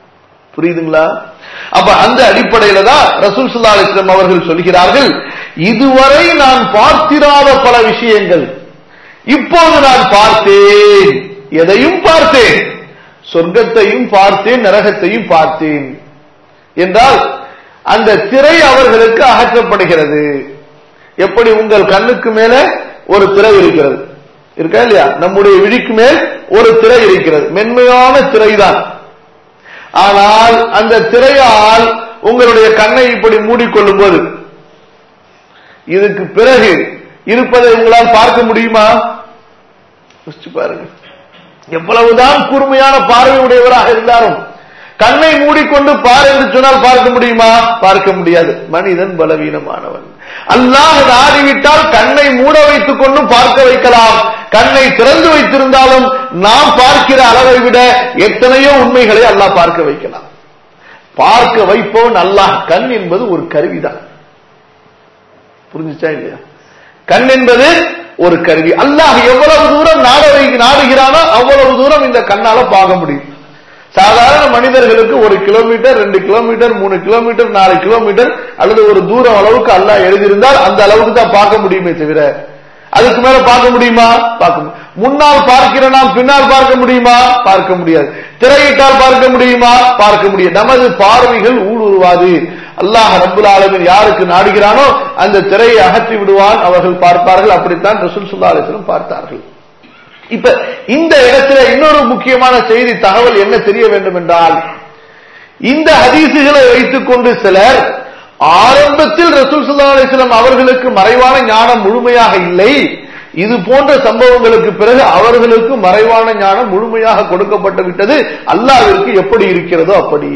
புரியுதுங்களா அப்ப அந்த அடிப்படையில தான் ரசூல் சுல்லா அலிஸ்லாம் அவர்கள் சொல்கிறார்கள் இதுவரை நான் பார்த்திராத பல விஷயங்கள் இப்போது நான் பார்த்தேன் எதையும் பார்த்தேன் சொர்க்கத்தையும் பார்த்தேன் நரகத்தையும் பார்த்தேன் என்றால் அந்த திரை அவர்களுக்கு அகற்றப்படுகிறது எப்படி உங்கள் கண்ணுக்கு மேல ஒரு திரை இருக்கிறது இருக்கா இல்லையா நம்முடைய விழிக்கு மேல் ஒரு திரை இருக்கிறது மென்மையான திரைதான் ஆனால் அந்த திரையால் உங்களுடைய கண்ணை இப்படி மூடிக்கொள்ளும் போது இதுக்கு பிறகு இருப்பதை உங்களால் பார்க்க முடியுமா யோசிச்சு பாருங்க எவ்வளவுதான் கூர்மையான பார்வை உடையவராக இருந்தாலும் கண்ணை மூடிக்கொண்டு பார் என்று சொன்னால் பார்க்க முடியுமா பார்க்க முடியாது மனிதன் பலவீனமானவன் அல்லாஹ் நாடிவிட்டால் கண்ணை மூட வைத்துக் கொண்டும் பார்க்க வைக்கலாம் கண்ணை திறந்து வைத்திருந்தாலும் நாம் பார்க்கிற அளவை விட எத்தனையோ உண்மைகளை அல்லாஹ் பார்க்க வைக்கலாம் பார்க்க வைப்பவன் அல்லாஹ் கண் என்பது ஒரு கருவிதான் புரிஞ்சுச்சா இல்லையா கண் என்பது ஒரு கருவி அல்லாஹ் எவ்வளவு தூரம் நாட நாடுகிறானோ அவ்வளவு தூரம் இந்த கண்ணால பார்க்க முடியும் சாதாரண மனிதர்களுக்கு ஒரு கிலோமீட்டர் ரெண்டு கிலோமீட்டர் மூணு கிலோமீட்டர் நாலு கிலோமீட்டர் அல்லது ஒரு தூரம் அளவுக்கு அல்லாஹ் எழுதியிருந்தால் அந்த அளவுக்கு தான் பார்க்க முடியுமே தவிர அதுக்கு மேல பார்க்க முடியுமா பார்க்க முன்னால் பார்க்கிற நாம் பின்னால் பார்க்க முடியுமா பார்க்க முடியாது திரையிட்டால் பார்க்க முடியுமா பார்க்க முடியாது நமது பார்வைகள் ஊடுருவாது அல்லாஹ் ரபுல் ஆலமின் யாருக்கு நாடுகிறானோ அந்த திரையை அகற்றி விடுவான் அவர்கள் பார்ப்பார்கள் அப்படித்தான் ரசூல் சுல்லா அலிஸ்லம் பார்த்தார்கள் இப்ப இந்த இடத்துல இன்னொரு முக்கியமான செய்தி தகவல் என்ன தெரிய வேண்டும் என்றால் இந்த ஹதீசுகளை வைத்துக் கொண்டு சிலர் ஆரம்பத்தில் ரசூல் சுல்லா அலிஸ்லாம் அவர்களுக்கு மறைவான ஞானம் முழுமையாக இல்லை இது போன்ற சம்பவங்களுக்கு பிறகு அவர்களுக்கு மறைவான ஞானம் முழுமையாக கொடுக்கப்பட்டு விட்டது அல்லாவிற்கு எப்படி இருக்கிறதோ அப்படி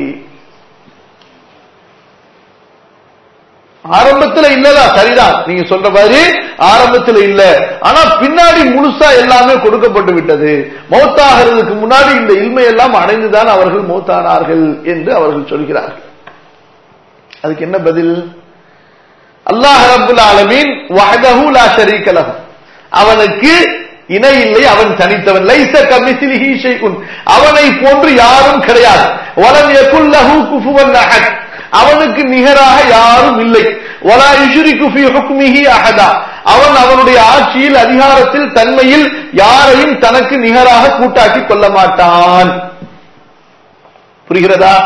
ஆரம்பத்துல இல்லதான் சரிதான் நீங்க சொல்ற மாதிரி ஆரம்பத்துல இல்ல ஆனா பின்னாடி முழுசா எல்லாமே கொடுக்கப்பட்டு விட்டது மௌத்தாகிறதுக்கு முன்னாடி இந்த இல்மையெல்லாம் அடைந்துதான் அவர்கள் மௌத்தானார்கள் என்று அவர்கள் சொல்கிறார்கள் அதுக்கு என்ன பதில் அல்லாஹ் ரபுல் ஆலமீன் வஹதஹு லா ஷரீக லஹு அவனுக்கு இணை இல்லை அவன் தனித்தவன் லைஸ கமிஸ்லிஹி ஷைஉன் அவனை போன்று யாரும் கிடையாது வலம் யகுல் லஹு குஃபுவன் அஹத் அவனுக்கு நிகராக யாரும் இல்லை வலா யுஷ்ரிகு ஃபீ ஹுக்மிஹி அஹதா அவன் அவனுடைய ஆட்சியில் அதிகாரத்தில் தன்மையில் யாரையும் தனக்கு நிகராக கூட்டாக்கி கொள்ள மாட்டான் புரிகிறதா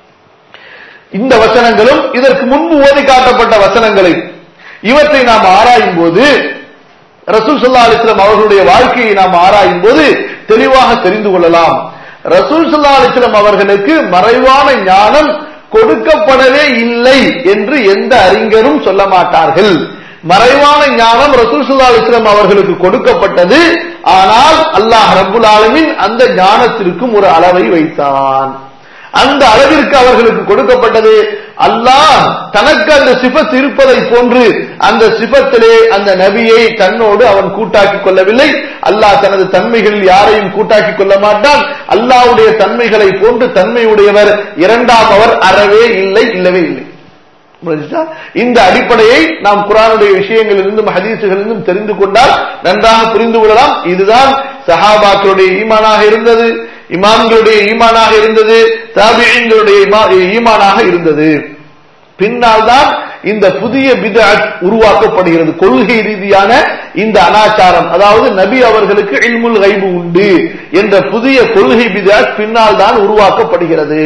இந்த வசனங்களும் இதற்கு முன்பு ஓதி காட்டப்பட்ட வசனங்களை இவற்றை நாம் ஆராயும் போது ரசூல் சல்லா அலிஸ்லாம் அவர்களுடைய வாழ்க்கையை நாம் ஆராயும் போது தெளிவாக தெரிந்து கொள்ளலாம் ரசூல் சல்லா அலிஸ்லாம் அவர்களுக்கு மறைவான ஞானம் கொடுக்கப்படவே இல்லை என்று எந்த அறிஞரும் சொல்ல மாட்டார்கள் மறைவான ஞானம் ரசூல் சுல்லா அலிஸ்லாம் அவர்களுக்கு கொடுக்கப்பட்டது ஆனால் அல்லாஹ் ரபுல் ஆலமின் அந்த ஞானத்திற்கும் ஒரு அளவை வைத்தான் அந்த அளவிற்கு அவர்களுக்கு கொடுக்கப்பட்டது அல்லாஹ் தனக்கு அந்த சிபத் இருப்பதை போன்று அந்த சிபத்திலே அந்த நபியை தன்னோடு அவன் கூட்டாக்கி கொள்ளவில்லை அல்லாஹ் தனது தன்மைகளில் யாரையும் கூட்டாக்கி கொள்ள மாட்டான் அல்லாவுடைய தன்மைகளை போன்று தன்மை உடையவர் இரண்டாம் அவர் அறவே இல்லை இல்லவே இல்லை இந்த அடிப்படையை நாம் குரானுடைய விஷயங்களிலிருந்தும் ஹதீசுகளிலிருந்தும் தெரிந்து கொண்டால் நன்றாக புரிந்து கொள்ளலாம் இதுதான் சஹாபாக்களுடைய ஈமானாக இருந்தது இமாம்களுடைய ஈமானாக இருந்தது தாபியங்களுடைய ஈமானாக இருந்தது பின்னால் தான் இந்த புதிய பிதாட் உருவாக்கப்படுகிறது கொள்கை ரீதியான இந்த அனாச்சாரம் அதாவது நபி அவர்களுக்கு இல்முல் கைபு உண்டு என்ற புதிய கொள்கை பிதாட் பின்னால் தான் உருவாக்கப்படுகிறது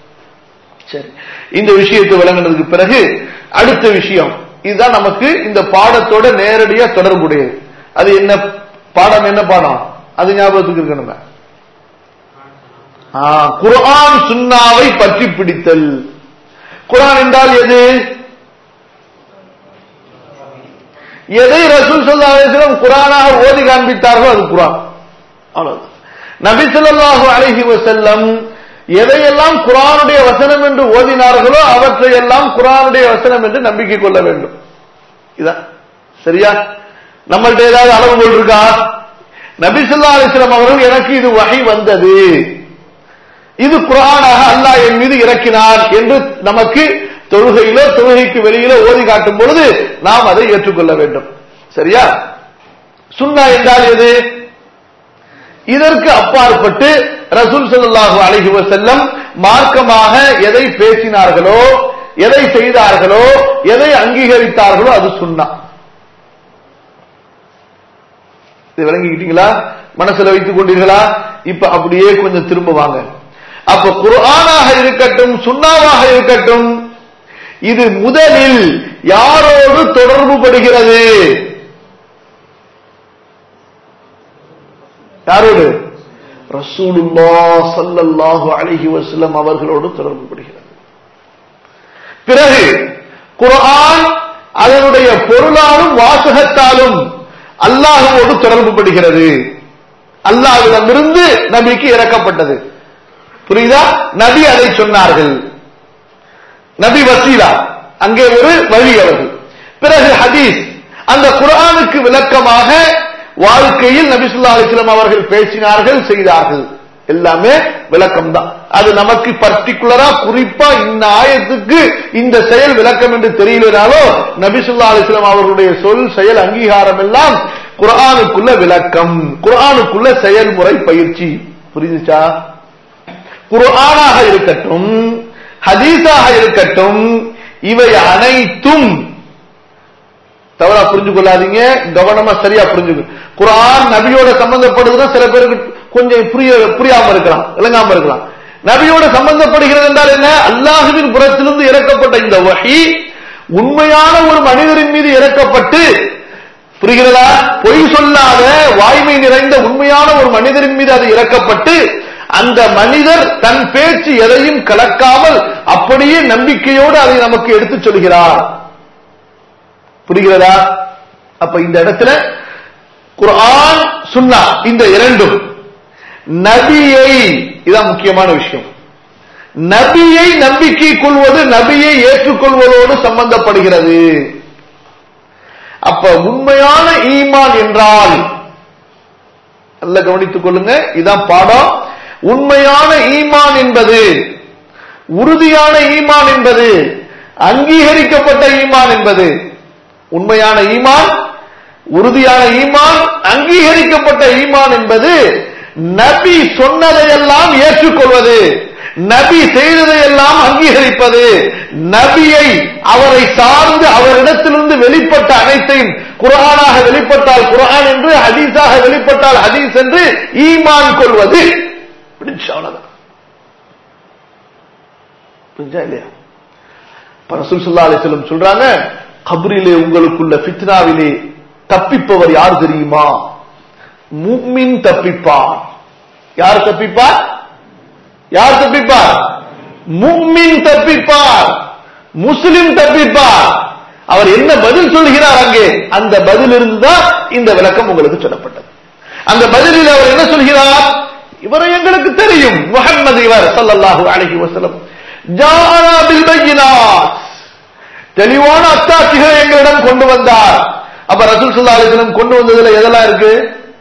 சரி இந்த விஷயத்தை விளங்கினதுக்கு பிறகு அடுத்த விஷயம் இதுதான் நமக்கு இந்த பாடத்தோட நேரடியா தொடர்புடையது அது என்ன பாடம் என்ன பாடம் அது ஞாபகத்துக்கு இருக்கணுங்க குரான் சுன்னாவை பற்றி பிடித்தல் குரான் என்றால் எது எதை ரசூல் சொல்லாசலம் குரானாக ஓதி காண்பித்தார்களோ அது குரான் அவ்வளவு நபி சொல்லாஹு அலஹி வசல்லம் எதையெல்லாம் குரானுடைய வசனம் என்று ஓதினார்களோ அவற்றையெல்லாம் குரானுடைய வசனம் என்று நம்பிக்கை கொள்ள வேண்டும் இதான் சரியா நம்மள்ட்ட ஏதாவது அளவுகோல் இருக்கா நபிசுல்லா அலிஸ்லாம் அவர்கள் எனக்கு இது வகை வந்தது இது குரானாக அல்லாஹ் என் மீது இறக்கினார் என்று நமக்கு தொழுகையிலோ தொழுகைக்கு வெளியிலோ ஓதி காட்டும் பொழுது நாம் அதை ஏற்றுக்கொள்ள வேண்டும் சரியா சுன்னா என்றால் எது இதற்கு அப்பாற்பட்டு ரசூல் சல்லாஹு அலஹி வசல்லம் மார்க்கமாக எதை பேசினார்களோ எதை செய்தார்களோ எதை அங்கீகரித்தார்களோ அது சுன்னா இது விளங்கிக்கிட்டீங்களா மனசுல வைத்துக் கொண்டீர்களா இப்ப அப்படியே கொஞ்சம் திரும்ப வாங்க அப்ப குர்ஆனாக இருக்கட்டும் சுன்னாவாக இருக்கட்டும் இது முதலில் யாரோடு தொடர்பு படுகிறது யாரோடு ரசூலுல்லா ஸல்லல்லாஹு அலைஹி வஸல்லம் அவர்களோடு தொடர்பு படுகிறது பிறகு குர்ஆன் அதனுடைய பொருளாலும் வாசகத்தாலும் அல்லாஹுவோடு தொடர்பு படுகிறது அல்லாஹ்விடமிருந்து நபிக்கு இறக்கப்பட்டது புரியுதா நபி அதை சொன்னார்கள் நபி வசீலா அங்கே ஒரு வழி அவர்கள் பிறகு ஹதீஸ் அந்த குர்ஆனுக்கு விளக்கமாக வாழ்க்கையில் நபி ஸல்லல்லாஹு அலைஹி வஸல்லம் அவர்கள் பேசினார்கள் செய்தார்கள் எல்லாமே விளக்கம் தான் அது நமக்கு பர்டிகுலரா குறிப்பா இந்த ஆயத்துக்கு இந்த செயல் விளக்கம் என்று தெரியலனாலோ நபி ஸல்லல்லாஹு அலைஹி வஸல்லம் அவர்களுடைய சொல் செயல் அங்கீகாரம் எல்லாம் குர்ஆனுக்குள்ள விளக்கம் குர்ஆனுக்குள்ள செயல்முறை பயிற்சி புரிஞ்சுச்சா குர்ஆனாக இருக்கட்டும் ஹதீஸாக இருக்கட்டும் இவை அனைத்தும் தவறா புரிஞ்சு கொள்ளாதீங்க கவனமா சரியா புரிஞ்சுக்க குர்ஆன் நபியோட சம்பந்தப்படுதுன்னா சில பேருக்கு கொஞ்சம் புரிய புரியாம இருக்கலாம் விளங்காம இருக்கலாம் நபியோட சம்பந்தப்படுகிறது என்றால் என்ன அல்லாஹுவின் புறத்திலிருந்து இறக்கப்பட்ட இந்த வகை உண்மையான ஒரு மனிதரின் மீது இறக்கப்பட்டு புரிகிறதா பொய் சொல்லாத வாய்மை நிறைந்த உண்மையான ஒரு மனிதரின் மீது அது இறக்கப்பட்டு அந்த மனிதர் தன் பேச்சு எதையும் கலக்காமல் அப்படியே நம்பிக்கையோடு அதை நமக்கு எடுத்துச் சொல்கிறார் புரிகிறதா அப்ப இந்த இடத்துல குர்ஆன் சுன்னா இந்த இரண்டும் நபியை இதான் முக்கியமான விஷயம் நபியை நம்பிக்கை கொள்வது நபியை ஏற்றுக்கொள்வதோடு சம்பந்தப்படுகிறது அப்ப உண்மையான ஈமான் என்றால் நல்ல கவனித்துக் கொள்ளுங்க இதான் பாடம் உண்மையான ஈமான் என்பது உறுதியான ஈமான் என்பது அங்கீகரிக்கப்பட்ட ஈமான் என்பது உண்மையான ஈமான் உறுதியான ஈமான் அங்கீகரிக்கப்பட்ட ஈமான் என்பது நபி சொன்னதையெல்லாம் ஏற்றுக்கொள்வது நபி செய்ததையெல்லாம் அங்கீகரிப்பது நபியை அவரை சார்ந்து அவரிடத்திலிருந்து வெளிப்பட்ட அனைத்தையும் குரானாக வெளிப்பட்டால் குரான் என்று ஹதீஸாக வெளிப்பட்டால் ஹதீஸ் என்று ஈமான் கொள்வது பிடிச்சா அவ்வளவுதான் புரிஞ்சா இல்லையா ரசூல் ஸல்லல்லாஹு அலைஹி வஸல்லம் சொல்றாங்க கபரிலே உங்களுக்குள்ள ஃபித்னாவிலே தப்பிப்பவர் யார் தெரியுமா முக்மின் தப்பிப்பார் யார் தப்பிப்பார் யார் தப்பிப்பார் முக்மின் தப்பிப்பார் முஸ்லிம் தப்பிப்பார் அவர் என்ன பதில் சொல்கிறார் அங்கே அந்த பதில் இருந்துதான் இந்த விளக்கம் உங்களுக்கு சொல்லப்பட்டது அந்த பதிலில் அவர் என்ன சொல்கிறார் இவரை எங்களுக்கு தெரியும் முகம்மது இவர் ஸல்லல்லாஹு அலைஹி வஸல்லம் ஜானா பில் பையினாத் தெளிவான அத்தாட்சிகளை எங்களிடம் கொண்டு வந்தார் அப்ப ரசூல் ஸல்லல்லாஹு அலைஹி வஸல்லம் கொண்டு வந்ததுல எதெல்லாம் இருக்கு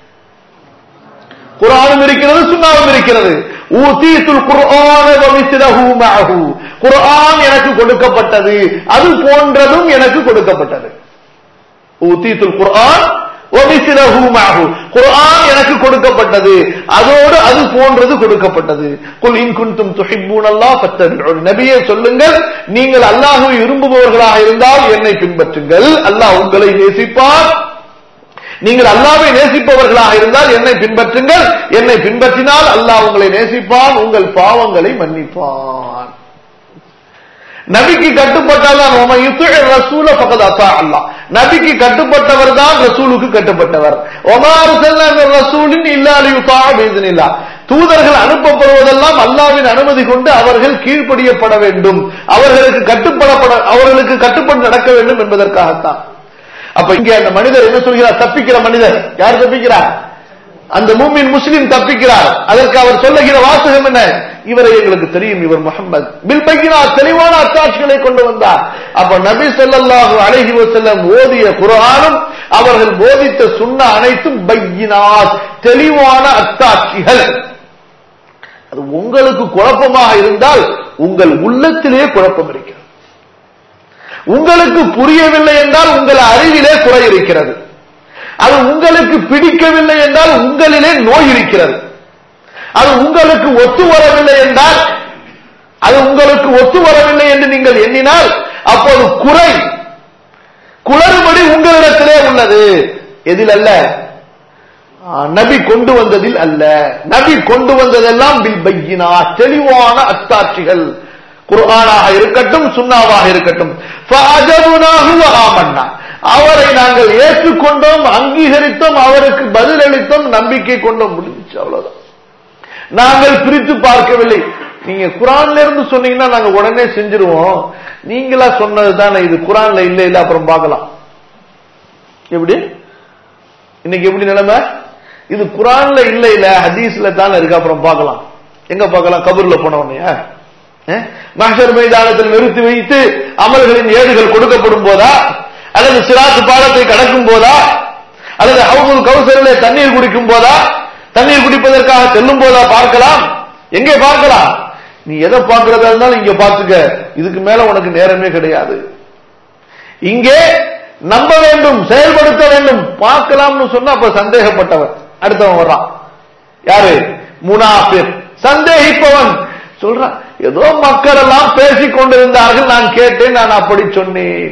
குர்ஆனும் இருக்கிறது சுன்னாவும் இருக்கிறது ஊதீத்துல் குர்ஆன வ மிஸ்லஹு மஅஹு குர்ஆன் எனக்கு கொடுக்கப்பட்டது அது போன்றதும் எனக்கு கொடுக்கப்பட்டது ஊதீத்துல் குர்ஆன் வ மிஸ்லஹு மஅஹு குர்ஆன் எனக்கு கொடுக்கப்பட்டது அதோடு அது போன்றது கொடுக்கப்பட்டது குல் இன் குன்தும் துஹிப்பூனல்லாஹ் ஃபத்தபிஉன் நபியே சொல்லுங்கள் நீங்கள் அல்லாஹ்வை விரும்புபவர்களாக இருந்தால் என்னை பின்பற்றுங்கள் அல்லாஹ் உங்களை நேசிப்பார் நீங்கள் அல்லாவை நேசிப்பவர்களாக இருந்தால் என்னை பின்பற்றுங்கள் என்னை பின்பற்றினால் அல்லாஹ் உங்களை நேசிப்பான் உங்கள் பாவங்களை மன்னிப்பான் நபிக்கு கட்டுப்பட்டால் ரசூல பக்கத் அத்தா அல்லாஹ் நபிக்கு கட்டுப்பட்டவர் தான் ரசூலுக்கு கட்டுப்பட்டவர் ஒமாறு செல்ல ரசூலின் இல்லாலியுல்லா தூதர்கள் அனுப்பப்படுவதெல்லாம் அல்லாவின் அனுமதி கொண்டு அவர்கள் கீழ்ப்படியப்பட வேண்டும் அவர்களுக்கு கட்டுப்படப்பட அவர்களுக்கு கட்டுப்பட்டு நடக்க வேண்டும் என்பதற்காகத்தான் அப்ப இங்கே அந்த மனிதர் என்ன சொல்கிறார் தப்பிக்கிற மனிதர் யார் தப்பிக்கிறார் அந்த மூமின் முஸ்லிம் தப்பிக்கிறார் அதற்கு அவர் சொல்லுகிற வாசகம் என்ன இவரை எங்களுக்கு தெரியும் இவர் முகமது பில் பைக்கினா தெளிவான அத்தாட்சிகளை கொண்டு வந்தார் அப்ப நபி ஸல்லல்லாஹு அலைஹி வஸல்லம் ஓதிய குர்ஆனும் அவர்கள் போதித்த சுன்ன அனைத்தும் பையினாத் தெளிவான அத்தாட்சிகள் அது உங்களுக்கு குழப்பமாக இருந்தால் உங்கள் உள்ளத்திலே குழப்பம் இருக்கிறது உங்களுக்கு புரியவில்லை என்றால் உங்கள் அறிவிலே குறை இருக்கிறது அது உங்களுக்கு பிடிக்கவில்லை என்றால் உங்களிலே நோய் இருக்கிறது அது உங்களுக்கு ஒத்து வரவில்லை என்றால் அது உங்களுக்கு ஒத்து வரவில்லை என்று நீங்கள் எண்ணினால் அப்போது குறை குளறுபடி உங்களிடத்திலே உள்ளது எதில் அல்ல ஆ, நபி கொண்டு வந்ததில் அல்ல நபி கொண்டு வந்ததெல்லாம் பில் பையினா தெளிவான அத்தாட்சிகள் குர்ஆனாக இருக்கட்டும் சுன்னாவாக இருக்கட்டும் فَأَجَبْنَاهُ وَآمَنَّا. அவரை நாங்கள் ஏற்றுக்கொண்டோம் அங்கீகரித்தோம் அவருக்கு பதிலளித்தோம் நம்பிக்கை கொண்டோம் முடிஞ்சு அவ்வளவுதான் நாங்கள் பிரித்து பார்க்கவில்லை நீங்க குரான்ல இருந்து சொன்னீங்கன்னா நாங்க உடனே செஞ்சிருவோம் நீங்களா சொன்னது தானே இது குரான்ல இல்ல இல்ல அப்புறம் பார்க்கலாம் எப்படி இன்னைக்கு எப்படி நிலைமை இது குரான்ல இல்ல இல்ல ஹதீஸ்ல தானே இருக்கு அப்புறம் பார்க்கலாம் எங்க பார்க்கலாம் கபூர்ல போன உடனே மஹர் மைதானத்தில் நிறுத்தி வைத்து அமல்களின் ஏடுகள் கொடுக்கப்படும் போதா அல்லது சிராத்து பாலத்தை கடக்கும் போதா அல்லது ஹவுதுல் கௌசரிலே தண்ணீர் குடிக்கும் போதா தண்ணீர் குடிப்பதற்காக செல்லும் போதா பார்க்கலாம் எங்கே பார்க்கலாம் நீ எதை பார்க்கிறதா இருந்தாலும் இங்க பார்த்துக்க இதுக்கு மேல உனக்கு நேரமே கிடையாது இங்கே நம்ப வேண்டும் செயல்படுத்த வேண்டும் பார்க்கலாம்னு சொன்னா அப்ப சந்தேகப்பட்டவன் அடுத்தவன் வர்றான் யாரு முனாஃபிர் சந்தேகிப்பவன் சொல்றான் ஏதோ மக்கள் எல்லாம் பேசிக் கொண்டிருந்தார்கள் நான் கேட்டேன் நான் அப்படி சொன்னேன்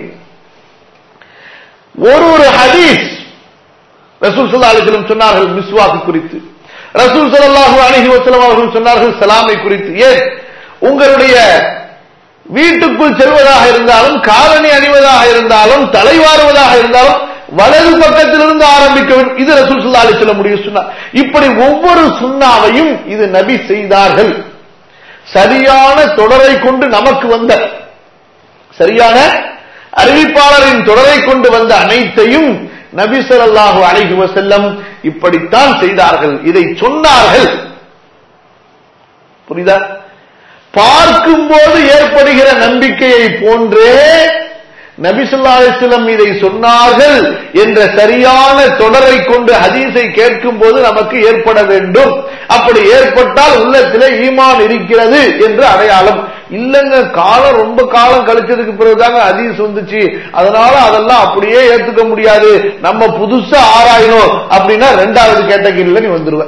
ஒரு ஒரு ஹதீஸ் ரசூல் சல்லா அலிஸ்லம் சொன்னார்கள் மிஸ்வாக்கு குறித்து ரசூல் சல்லாஹூ அலிஹி வசலம் அவர்கள் சொன்னார்கள் சலாமை குறித்து ஏன் உங்களுடைய வீட்டுக்குள் செல்வதாக இருந்தாலும் காலணி அணிவதாக இருந்தாலும் தலைவாருவதாக இருந்தாலும் வலது பக்கத்திலிருந்து ஆரம்பிக்க வேண்டும் இது ரசூல் சல்லா அலிஸ்லம் முடிவு சொன்னார் இப்படி ஒவ்வொரு சுண்ணாவையும் இது நபி செய்தார்கள் சரியான தொடரை கொண்டு நமக்கு வந்த சரியான அறிவிப்பாளரின் தொடரை கொண்டு வந்த அனைத்தையும் நபி ஸல்லல்லாஹு அலைஹி வஸல்லம் இப்படித்தான் செய்தார்கள் இதை சொன்னார்கள் புரியுதா பார்க்கும்போது ஏற்படுகிற நம்பிக்கையை போன்றே நபி ஸல்லல்லாஹு அலைஹி வஸல்லம் இதை சொன்னார்கள் என்ற சரியான தொடரை கொண்டு ஹதீஸை கேட்கும் போது நமக்கு ஏற்பட வேண்டும் அப்படி ஏற்பட்டால் உள்ளத்திலே ஈமான் இருக்கிறது என்று அடையாளம் இல்லங்க காலம் ரொம்ப காலம் கழிச்சதுக்கு பிறகுதாங்க ஹதீஸ் வந்துச்சு அதனால அதெல்லாம் அப்படியே ஏத்துக்க முடியாது நம்ம புதுசா ஆராயணும் அப்படின்னா ரெண்டாவது கேட்டகிரியில நீ வந்துருவ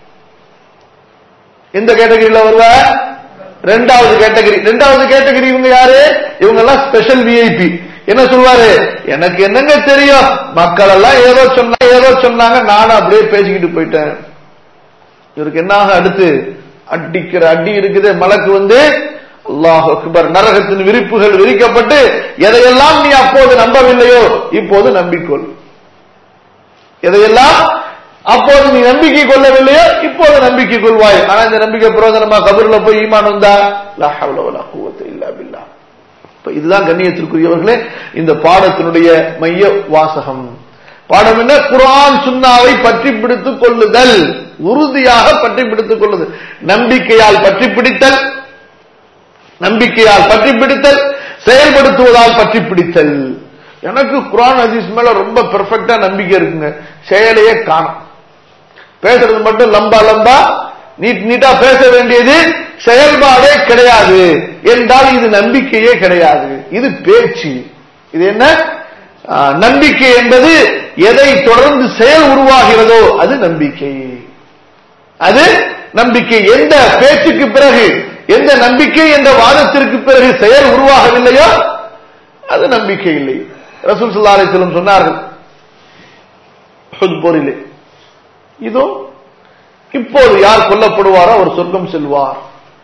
எந்த கேட்டகிரியில வருவ ரெண்டாவது கேட்டகரி ரெண்டாவது கேட்டகரி இவங்க யாரு இவங்க எல்லாம் ஸ்பெஷல் விஐபி என்ன சொல்வாரு எனக்கு என்னங்க தெரியும் மக்கள் எல்லாம் ஏதோ சொன்னா ஏதோ சொன்னாங்க நானும் அப்படியே பேசிக்கிட்டு போயிட்டேன் இவருக்கு என்னாக அடுத்து அடிக்கிற அடி இருக்குது மலக்கு வந்து அல்லாஹ் அக்பர் நரகத்தின் விரிப்புகள் விரிக்கப்பட்டு எதையெல்லாம் நீ அப்போது நம்பவில்லையோ இப்போது நம்பிக்கொள் எதையெல்லாம் அப்போது நீ நம்பிக்கை கொள்ளவில்லையோ இப்போது நம்பிக்கை கொள்வாய் ஆனா இந்த நம்பிக்கை பிரயோஜனமா கபர்ல போய் ஈமான் வந்தா லா ஹவ்ல வலா குவத்த இல்லா பில்லா இப்ப இதுதான் கண்ணியத்திற்குரியவர்களே இந்த பாடத்தினுடைய மைய வாசகம் பாடம் என்ன குரான் சுன்னாவை பற்றி பிடித்துக் கொள்ளுதல் உறுதியாக பற்றி பிடித்துக் கொள்ளுதல் நம்பிக்கையால் பற்றி பிடித்தல் நம்பிக்கையால் பற்றி பிடித்தல் செயல்படுத்துவதால் பற்றி பிடித்தல் எனக்கு குரான் ஹதீஸ் மேல ரொம்ப பெர்ஃபெக்டா நம்பிக்கை இருக்குங்க செயலையே காணும் பேசுறது மட்டும் லம்பா லம்பா நீட் நீட்டா பேச வேண்டியது செயல்பாடே கிடையாது என்றால் இது நம்பிக்கையே கிடையாது இது பேச்சு இது என்ன ஆ, நம்பிக்கை என்பது எதை தொடர்ந்து செயல் உருவாகிறதோ அது நம்பிக்கை அது நம்பிக்கை எந்த பேச்சுக்கு பிறகு எந்த நம்பிக்கை என்ற வாதத்திற்கு பிறகு செயல் உருவாகவில்லையோ அது நம்பிக்கை இல்லை ரசூல் ஸல்லல்லாஹு அலைஹி வஸல்லம் சொன்னார்கள் உஹுத் போரிலே இதோ இப்போது யார் கொல்லப்படுவாரோ அவர் சொர்க்கம் செல்வார்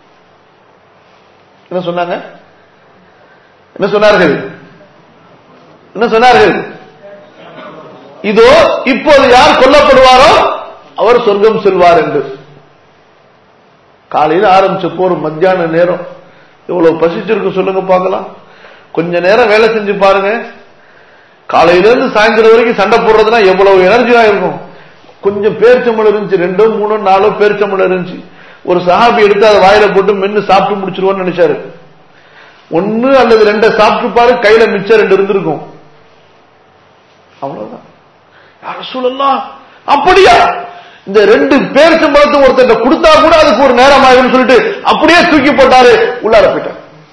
என்ன சொன்னாங்க என்ன சொன்னார்கள் என்ன சொன்னார்கள் இதோ இப்போது யார் கொல்லப்படுவாரோ அவர் சொர்க்கம் செல்வார் என்று காலையில் ஆரம்பிச்ச போர் மத்தியான நேரம் எவ்வளவு பசிச்சிருக்கு சொல்லுங்க பார்க்கலாம் கொஞ்ச நேரம் வேலை செஞ்சு பாருங்க காலையில இருந்து சாயந்தரம் வரைக்கும் சண்டை போடுறதுனா எவ்வளவு எனர்ஜியா இருக்கும் கொஞ்சம் பேரிச்சம்பளம் இருந்துச்சு ரெண்டோ மூணோ நாலோ பேரிச்சம்பளம் இருந்துச்சு ஒரு சஹாபி எடுத்து அதை வாயில போட்டு மென்னு சாப்பிட்டு முடிச்சிருவோம்னு நினைச்சாரு ஒன்னு அல்லது ரெண்டை சாப்பிட்டு பாரு கையில மிச்சம் ரெண்டு இருந்திருக்கும் அவ்வளவுதான் யார சொல்லலாம் அப்படியா இந்த ரெண்டு பேரிச்சம்பளத்தை ஒருத்தர் கொடுத்தா கூட அதுக்கு ஒரு நேரம் ஆகும்னு சொல்லிட்டு அப்படியே தூக்கி போட்டாரு உள்ளார போயிட்டார்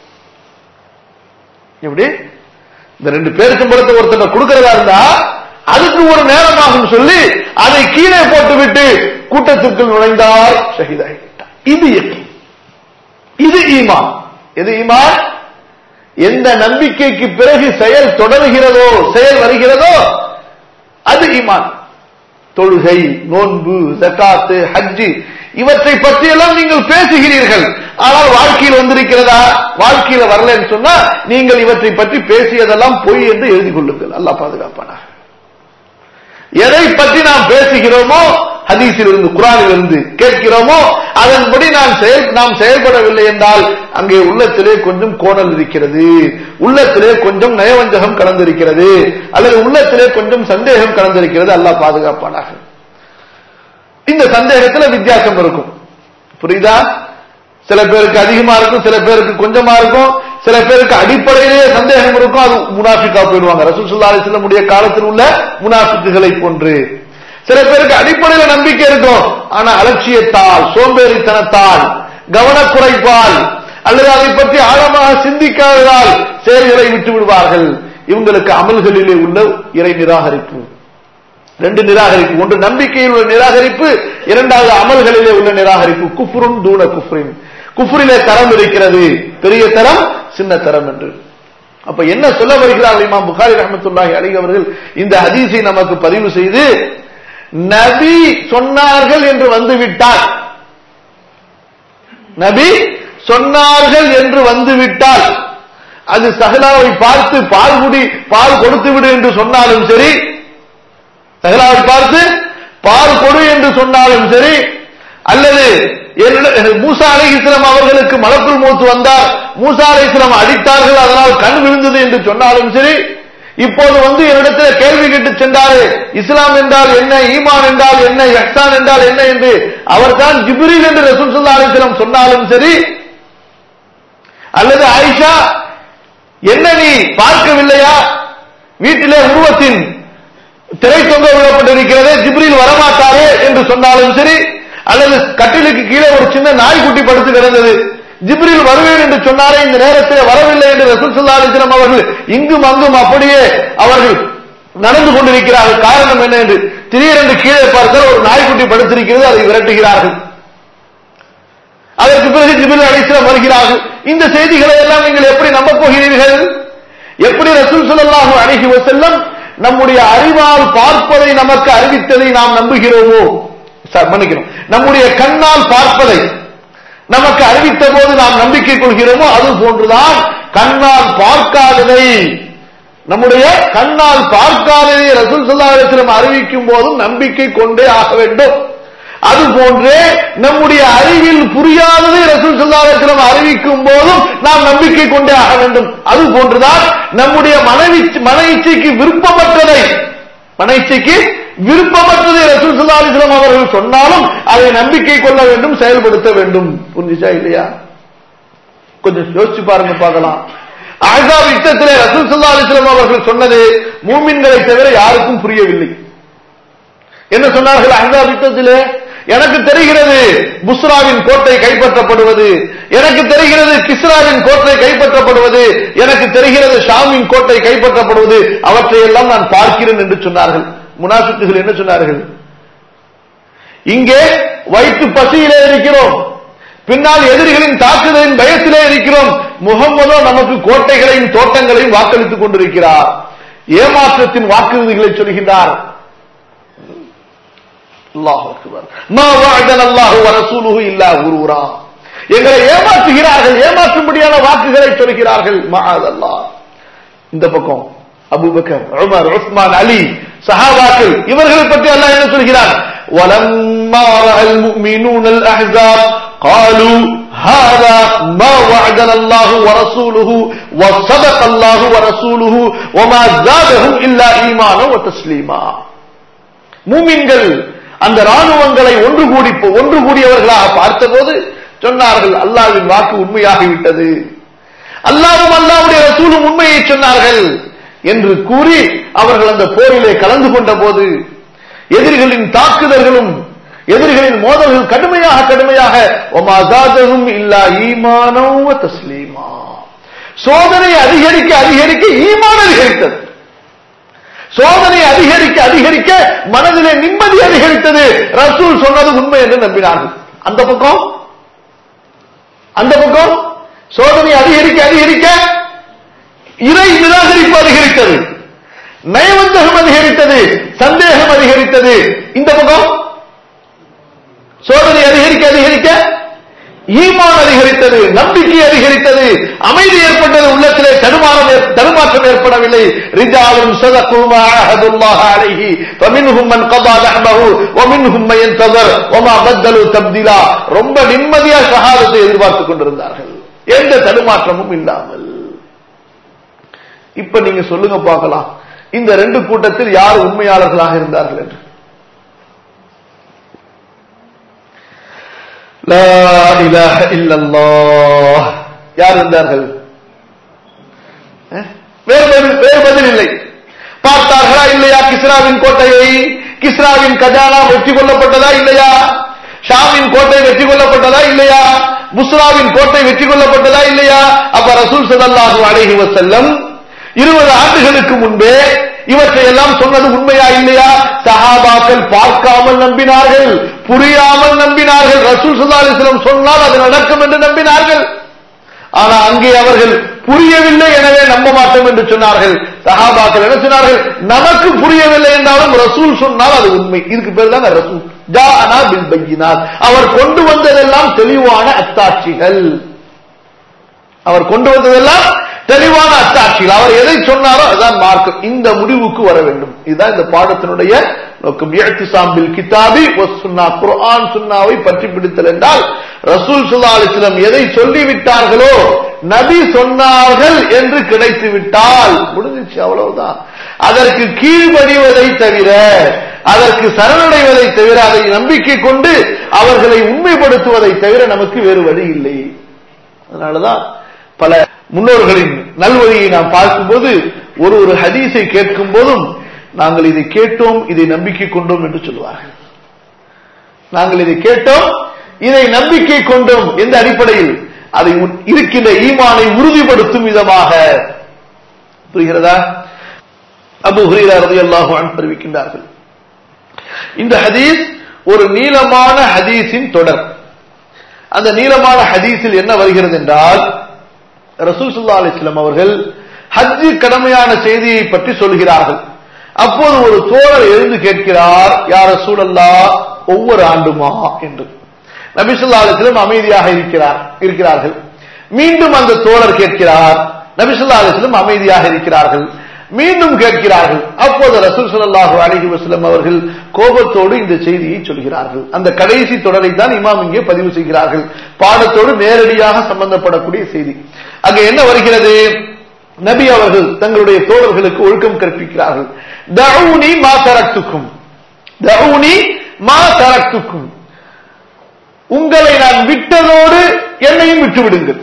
எப்படி இந்த ரெண்டு பேரிச்சம்பளத்தை ஒருத்தர் கொடுக்கறதா இருந்தா அதுக்கு ஒரு நேரம் ஆகும் சொல்லி அதை கீழே போட்டு விட்டு கூட்டத்திற்குள் நுழைந்தார் ஷஹீதாகிவிட்டார் இது யக்கீன் இது ஈமான் எது ஈமான் எந்த நம்பிக்கைக்கு பிறகு செயல் தொடர்கிறதோ செயல் வருகிறதோ அது ஈமான் தொழுகை நோன்பு ஜக்காத்து ஹஜ்ஜி இவற்றை பற்றியெல்லாம் நீங்கள் பேசுகிறீர்கள் ஆனால் வாழ்க்கையில் வந்திருக்கிறதா வாழ்க்கையில வரலன்னு சொன்னா நீங்கள் இவற்றை பற்றி பேசியதெல்லாம் பொய் என்று எழுதி கொள்ளுங்கள் அல்லாஹ் பாதுகாப்பானாக எதை பற்றி நாம் பேசுகிறோமோ ஹதீஸில் இருந்து குரானில் இருந்து கேட்கிறோமோ அதன்படி நாம் செயல் நாம் செயல்படவில்லை என்றால் அங்கே உள்ளத்திலே கொஞ்சம் கோணல் இருக்கிறது உள்ளத்திலே கொஞ்சம் நயவஞ்சகம் கலந்திருக்கிறது அல்லது உள்ளத்திலே கொஞ்சம் சந்தேகம் கலந்திருக்கிறது அல்லாஹ் பாதுகாப்பானாக இந்த சந்தேகத்துல வித்தியாசம் இருக்கும் புரியுதா சில பேருக்கு அதிகமா இருக்கும் சில பேருக்கு கொஞ்சமா இருக்கும் சில பேருக்கு அடிப்படையிலேயே சந்தேகம் இருக்கும் அது முனாஃபிக்கா போயிடுவாங்க ரசூல் ஸல்லல்லாஹு அலைஹி வஸல்லம் காலத்தில் உள்ள முனாஃபிக்குகளை போன்று சில பேருக்கு அடிப்படையில நம்பிக்கை இருக்கும் ஆனா அலட்சியத்தால் சோம்பேறித்தனத்தால் கவனக்குறைப்பால் அல்லது அதை பற்றி ஆழமாக சிந்திக்காததால் செயல்களை விட்டு விடுவார்கள் இவங்களுக்கு அமல்களிலே உள்ள இறை நிராகரிப்பு ரெண்டு நிராகரிப்பு ஒன்று நம்பிக்கையில் உள்ள நிராகரிப்பு இரண்டாவது அமல்களிலே உள்ள நிராகரிப்பு குஃப்ருன் தூண குஃப்ரின் குஃப்ரிலே தரம் இருக்கிறது பெரிய தரம் சின்ன தரம் என்று அப்ப என்ன சொல்ல வருகிறார்கள் இமாம் புகாரி ரஹமத்துல்லாஹி அலைஹி அவர்கள் இந்த ஹதீஸை நமக்கு பதிவு செய்து நபி சொன்னார்கள் என்று வந்துவிட்டால் நபி சொன்னார்கள் என்று வந்துவிட்டால் அது சஹலாவை பார்த்து பால் குடி பால் கொடுத்து விடு என்று சொன்னாலும் சரி சஹலாவை பார்த்து பால் கொடு என்று சொன்னாலும் சரி அல்லது மூசா அலை இஸ்லாம் அவர்களுக்கு மலக்குள் மூத்து வந்தார் மூசா அலை இஸ்லாம் அடித்தார்கள் அதனால் கண் விழுந்தது என்று சொன்னாலும் சரி இப்போது வந்து என்னிடத்தில் கேள்வி கேட்டு சென்றாரு இஸ்லாம் என்றால் என்ன ஈமான் என்றால் என்ன எஹ்சான் என்றால் என்ன என்று அவர் தான் ஜிப்ரீல் என்று ரசூல் சல்லா அலிஸ்லாம் சொன்னாலும் சரி அல்லது ஆயிஷா என்ன நீ பார்க்கவில்லையா வீட்டிலே உருவத்தின் திரை தொங்க விடப்பட்டிருக்கிறது ஜிப்ரீல் வரமாட்டாரே என்று சொன்னாலும் சரி அல்லது கட்டிலுக்கு கீழே ஒரு சின்ன நாய்க்குட்டி படுத்து கிடந்தது ஜிப்ரில் வருவேன் என்று சொன்னாரே இந்த நேரத்தில் வரவில்லை என்று ரசூல் சல்லா அலிஸ்லாம் அவர்கள் இங்கும் அங்கும் அப்படியே அவர்கள் நடந்து கொண்டிருக்கிறார்கள் காரணம் என்ன என்று திடீரென்று கீழே பார்த்தால் ஒரு நாய்க்குட்டி படுத்திருக்கிறது அதை விரட்டுகிறார்கள் அதற்கு பிறகு ஜிபில் அலிஸ்லாம் வருகிறார்கள் இந்த செய்திகளை எல்லாம் நீங்கள் எப்படி நம்ப போகிறீர்கள் எப்படி ரசூல் சொல்லலாக அணுகி செல்லம் நம்முடைய அறிவால் பார்ப்பதை நமக்கு அறிவித்ததை நாம் நம்புகிறோமோ மன்னிக்கிறோம் நம்முடைய கண்ணால் பார்ப்பதை நமக்கு அறிவித்த போது நாம் நம்பிக்கை கொள்கிறோமோ அது போன்றுதான் கண்ணால் பார்க்காததை நம்முடைய கண்ணால் பார்க்காததை ரசூல் சொல்லாவிடத்திலும் அறிவிக்கும் போதும் நம்பிக்கை கொண்டே ஆக வேண்டும் அது போன்றே நம்முடைய அறிவில் புரியாததை ரசூல் சொல்லாவிடத்திலும் அறிவிக்கும் போதும் நாம் நம்பிக்கை கொண்டே ஆக வேண்டும் அது போன்றுதான் நம்முடைய மனைவி மன இச்சைக்கு விருப்பமற்றதை மன இச்சைக்கு விருப்பமற்றதை ரசூல் சல்லா அலிஸ்லாம் அவர்கள் சொன்னாலும் அதை நம்பிக்கை கொள்ள வேண்டும் செயல்படுத்த வேண்டும் புரிஞ்சுச்சா இல்லையா கொஞ்சம் யோசிச்சு பாருங்க பார்க்கலாம் ஆசாப் யுத்தத்திலே ரசூல் சல்லா அலிஸ்லாம் அவர்கள் சொன்னது மூமின்களை தவிர யாருக்கும் புரியவில்லை என்ன சொன்னார்கள் அஹாப் யுத்தத்திலே எனக்கு தெரிகிறது புஸ்ராவின் கோட்டை கைப்பற்றப்படுவது எனக்கு தெரிகிறது கிஸ்ராவின் கோட்டை கைப்பற்றப்படுவது எனக்கு தெரிகிறது ஷாமின் கோட்டை கைப்பற்றப்படுவது அவற்றை எல்லாம் நான் பார்க்கிறேன் என்று சொன்னார்கள் முனாசித்துகள் என்ன சொன்னார்கள் இங்கே வயிற்று பசியிலே இருக்கிறோம் பின்னால் எதிரிகளின் தாக்குதலின் பயத்திலே இருக்கிறோம் முகம்மதோ நமக்கு கோட்டைகளையும் தோட்டங்களையும் வாக்களித்துக் கொண்டிருக்கிறார் ஏமாற்றத்தின் வாக்குறுதிகளை சொல்கின்றார் எங்களை ஏமாற்றுகிறார்கள் ஏமாற்றும்படியான வாக்குகளை சொல்கிறார்கள் மகாதல்லா இந்த பக்கம் அபுபக்கர் உமர் உஸ்மான் அலி சஹாபாக்கள் இவர்களை பற்றி அல்லாஹ் என்ன சொல்கிறார் ولما راى المؤمنون الاحزاب قالوا هذا ما وعدنا الله ورسوله وصدق الله ورسوله وما زادهم الا ايمانا وتسليما மூமின்கள் அந்த ராணுவங்களை ஒன்று கூடி ஒன்று கூடியவர்களாக பார்த்தபோது சொன்னார்கள் அல்லாவின் வாக்கு உண்மையாகிவிட்டது அல்லாவும் அல்லாவுடைய ரசூலும் உண்மையை சொன்னார்கள் என்று கூறி அவர்கள் அந்த போரிலே கலந்து கொண்ட போது எதிரிகளின் தாக்குதல்களும் எதிரிகளின் மோதல்கள் கடுமையாக கடுமையாக ஒமாசாதகும் இல்லா ஈமானோ தஸ்லீமா சோதனை அதிகரிக்க அதிகரிக்க ஈமான் அதிகரித்தது சோதனை அதிகரிக்க அதிகரிக்க மனதிலே நிம்மதி அதிகரித்தது ரசூல் சொன்னது உண்மை என்று நம்பினார்கள் அந்த பக்கம் அந்த பக்கம் சோதனை அதிகரிக்க அதிகரிக்க இறை நிராகரிப்பு அதிகரித்தது நயவஞ்சகம் அதிகரித்தது சந்தேகம் அதிகரித்தது இந்த பக்கம் சோதனை அதிகரிக்க அதிகரிக்க ஈமான் அதிகரித்தது நம்பிக்கை அதிகரித்தது அமைதி ஏற்பட்டது உள்ளத்திலே தடுமாறம் ஏற்- தடுமாற்றம் ஏற்படவில்லை ரிஜாலும் சதகுமா அஹதுல்லாஹ அலைஹி ஃபமின்ஹும் மன் கதா நஹ்பஹு வமின்ஹும் மன் யன்தஸர் வமா பத்தலு தப்தீலா ரொம்ப நிம்மதியா ஷஹாதத்தை எதிர்பார்த்துக் கொண்டிருந்தார்கள் எந்த தடுமாற்றமும் இல்லாமல் இப்ப நீங்க சொல்லுங்க பார்க்கலாம் இந்த ரெண்டு கூட்டத்தில் யார் உண்மையாளர்களாக இருந்தார்கள் என்று லா இலாஹ இல்லல்லாஹ் யார் இருந்தார்கள் அஹ்? வேறு பதில் வேறு பதில் இல்லை பார்த்தார்களா இல்லையா கிஸ்ராவின் கோட்டையை கிஸ்ராவின் கஜானா வெற்றி கொள்ளப்பட்டதா இல்லையா ஷாமின் கோட்டை வெற்றி கொள்ளப்பட்டதா இல்லையா புஸ்ராவின் கோட்டை வெற்றி கொள்ளப்பட்டதா இல்லையா அப்ப ரசூல் ஸல்லல்லாஹு அலைஹி வஸல்லம் இருபது ஆண்டுகளுக்கு முன்பே இவற்றை எல்லாம் சொன்னது உண்மையா இல்லையா சஹாபாக்கள் பார்க்காமல் நம்பினார்கள் புரியாமல் நம்பினார்கள் ரசூல் ஸல்லல்லாஹு அலைஹி வஸல்லம் சொன்னால் அது நடக்கும் என்று நம்பினார்கள் ஆனா அங்கே அவர்கள் புரியவில்லை எனவே நம்ப மாட்டோம் என்று சொன்னார்கள் சஹாபாக்கள் என்ன சொன்னார்கள் நமக்கு புரியவில்லை என்றாலும் ரசூல் சொன்னால் அது உண்மை இதுக்கு பேர் தான் ரசூல் ஜாஅனா பில் பையினாத் அவர் கொண்டு வந்ததெல்லாம் தெளிவான அத்தாட்சிகள் அவர் கொண்டு வந்ததெல்லாம் தெளிவான அத்தாட்சிகள் அவர் எதை சொன்னாரோ அதுதான் மார்க்கம் இந்த முடிவுக்கு வர வேண்டும் இதுதான் இந்த பாடத்தினுடைய நோக்கம் இழத்திசாம்பில் கிதாபி சுன்னா குர்ஆன் சுன்னாவை பற்றி பிடித்தல் என்றால் ரசூல் சுல்லா அலிஸ்லம் எதை சொல்லிவிட்டார்களோ நபி சொன்னார்கள் என்று கிடைத்து விட்டால் முடிஞ்சிச்சு அவ்வளவுதான் அதற்கு கீழ்படிவதை தவிர அதற்கு சரணடைவதை தவிர அதை நம்பிக்கை கொண்டு அவர்களை உண்மைப்படுத்துவதை தவிர நமக்கு வேறு வழி இல்லை அதனாலதான் பல முன்னோர்களின் நல்வழியை நாம் பார்க்கும்போது ஒரு ஒரு ஹதீஸை கேட்கும் போதும் நாங்கள் இதை கேட்டோம் இதை நம்பிக்கை கொண்டோம் என்று சொல்வார்கள் நாங்கள் இதை கேட்டோம் இதை நம்பிக்கை கொண்டோம் எந்த அடிப்படையில் அதை உன்- இருக்கின்ற ஈமானை உறுதிப்படுத்தும் விதமாக புரிகிறதா அபு ஹுரைரா ரலியல்லாஹு அன்ஹு அறிவிக்கின்றார்கள் இந்த ஹதீஸ் ஒரு நீளமான ஹதீஸின் தொடர் அந்த நீளமான ஹதீஸில் என்ன வருகிறது என்றால் ரசூல் ஸல்லல்லாஹு அலைஹி வஸல்லம் அவர்கள் ஹஜ் கடமையான செய்தியை பற்றி சொல்கிறார்கள் அப்போது ஒரு தோழர் எழுந்து கேட்கிறார் யார் ரசூலல்லா ஒவ்வொரு ஆண்டுமா என்று நபி ஸல்லல்லாஹு அலைஹி வஸல்லம் அமைதியாக இருக்கிறார் இருக்கிறார்கள் மீண்டும் அந்த தோழர் கேட்கிறார் நபி ஸல்லல்லாஹு அலைஹி வஸல்லம் அமைதியாக இருக்கிறார்கள் மீண்டும் கேட்கிறார்கள் அப்போது ரசூல் ஸல்லல்லாஹு அலைஹி வஸல்லம் அவர்கள் கோபத்தோடு இந்த செய்தியை சொல்கிறார்கள் அந்த கடைசி தொடரை தான் இமாம் இங்கே பதிவு செய்கிறார்கள் பாடத்தோடு நேரடியாக சம்பந்தப்படக்கூடிய செய்தி அங்க என்ன வருகிறது நபி அவர்கள் தங்களுடைய தோழர்களுக்கு ஒழுக்கம் கற்பிக்கிறார்கள் தவுனி மா தரத்துக்கும் தவுனி மா தரத்துக்கும் உங்களை நான் விட்டதோடு என்னையும் விட்டு விடுங்கள்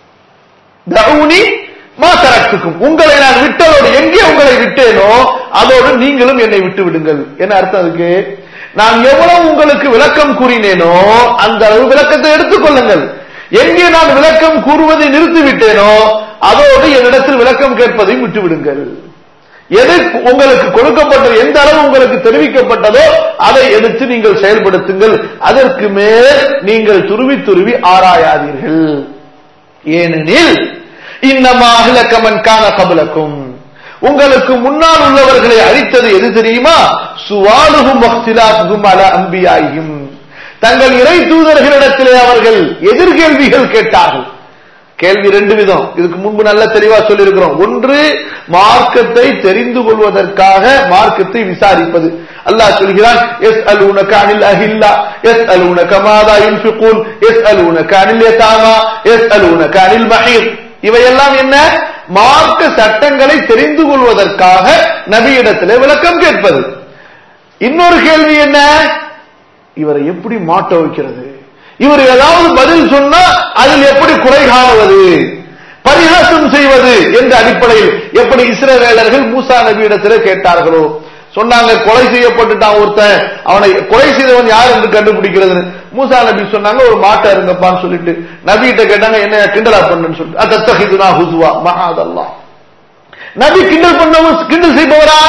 தவுனி மா தரத்துக்கும் உங்களை நான் விட்டதோடு எங்கே உங்களை விட்டேனோ அதோடு நீங்களும் என்னை விட்டு விடுங்கள் என்ன அர்த்தம் அதுக்கு நான் எவ்வளவு உங்களுக்கு விளக்கம் கூறினேனோ அந்த அளவு விளக்கத்தை எடுத்துக்கொள்ளுங்கள் எங்கே நான் விளக்கம் கூறுவதை நிறுத்திவிட்டேனோ அதோடு என்னிடத்தில் விளக்கம் கேட்பதையும் விட்டு விடுங்கள் எது உங்களுக்கு கொடுக்கப்பட்டது எந்த அளவு உங்களுக்கு தெரிவிக்கப்பட்டதோ அதை எடுத்து நீங்கள் செயல்படுத்துங்கள் அதற்கு மேல் நீங்கள் துருவி துருவி ஆராயாதீர்கள் ஏனெனில் இன்னமா அஹ்லகமன் கான கபலக்கும் உங்களுக்கு முன்னால் உள்ளவர்களை அழித்தது எது தெரியுமா சுவாலுகும் வக்திலாத்துகும் அல அம்பியாயும் தங்கள் இறை தூதர்களிடத்திலே அவர்கள் எதிர்கேள்விகள் கேட்டார்கள் கேள்வி ரெண்டு விதம் இதுக்கு முன்பு நல்ல தெளிவா சொல்லியிருக்கிறோம் ஒன்று மார்க்கத்தை தெரிந்து கொள்வதற்காக மார்க்கத்தை விசாரிப்பது அல்லாஹ் சொல்கிறான் எஸ் அலூனக அனில் அஹில்லா எஸ் அலூனக மாதா யுன்ஃபிகூன் எஸ் அலூனக அனில் யதாமா எஸ் அலூனக அனில் மஹீர் இவையெல்லாம் என்ன மார்க்க சட்டங்களை தெரிந்து கொள்வதற்காக நபியிடத்திலே விளக்கம் கேட்பது இன்னொரு கேள்வி என்ன இவரை எப்படி மாட்ட வைக்கிறது இவர் ஏதாவது பதில் சொன்னா அதில் எப்படி குறை காணுவது பரிகாசம் செய்வது என்ற அடிப்படையில் எப்படி இஸ்ரவேலர்கள் மூசா நபியிடத்திலே கேட்டார்களோ சொன்னாங்க கொலை செய்யப்பட்டுட்டான் ஒருத்தன் அவனை கொலை செய்தவன் யார் என்று கண்டுபிடிக்கிறதுன்னு மூசா நபி சொன்னாங்க ஒரு மாட்டை இருங்கப்பான்னு சொல்லிட்டு நபிகிட்ட கேட்டாங்க என்ன கிண்டலா பண்ணுன்னு சொல்லிட்டு அத்தத்தகிதுனா ஹுசுவா மகாதல்லா நபி கிண்டல் பண்ணவன் கிண்டல் செய்பவரா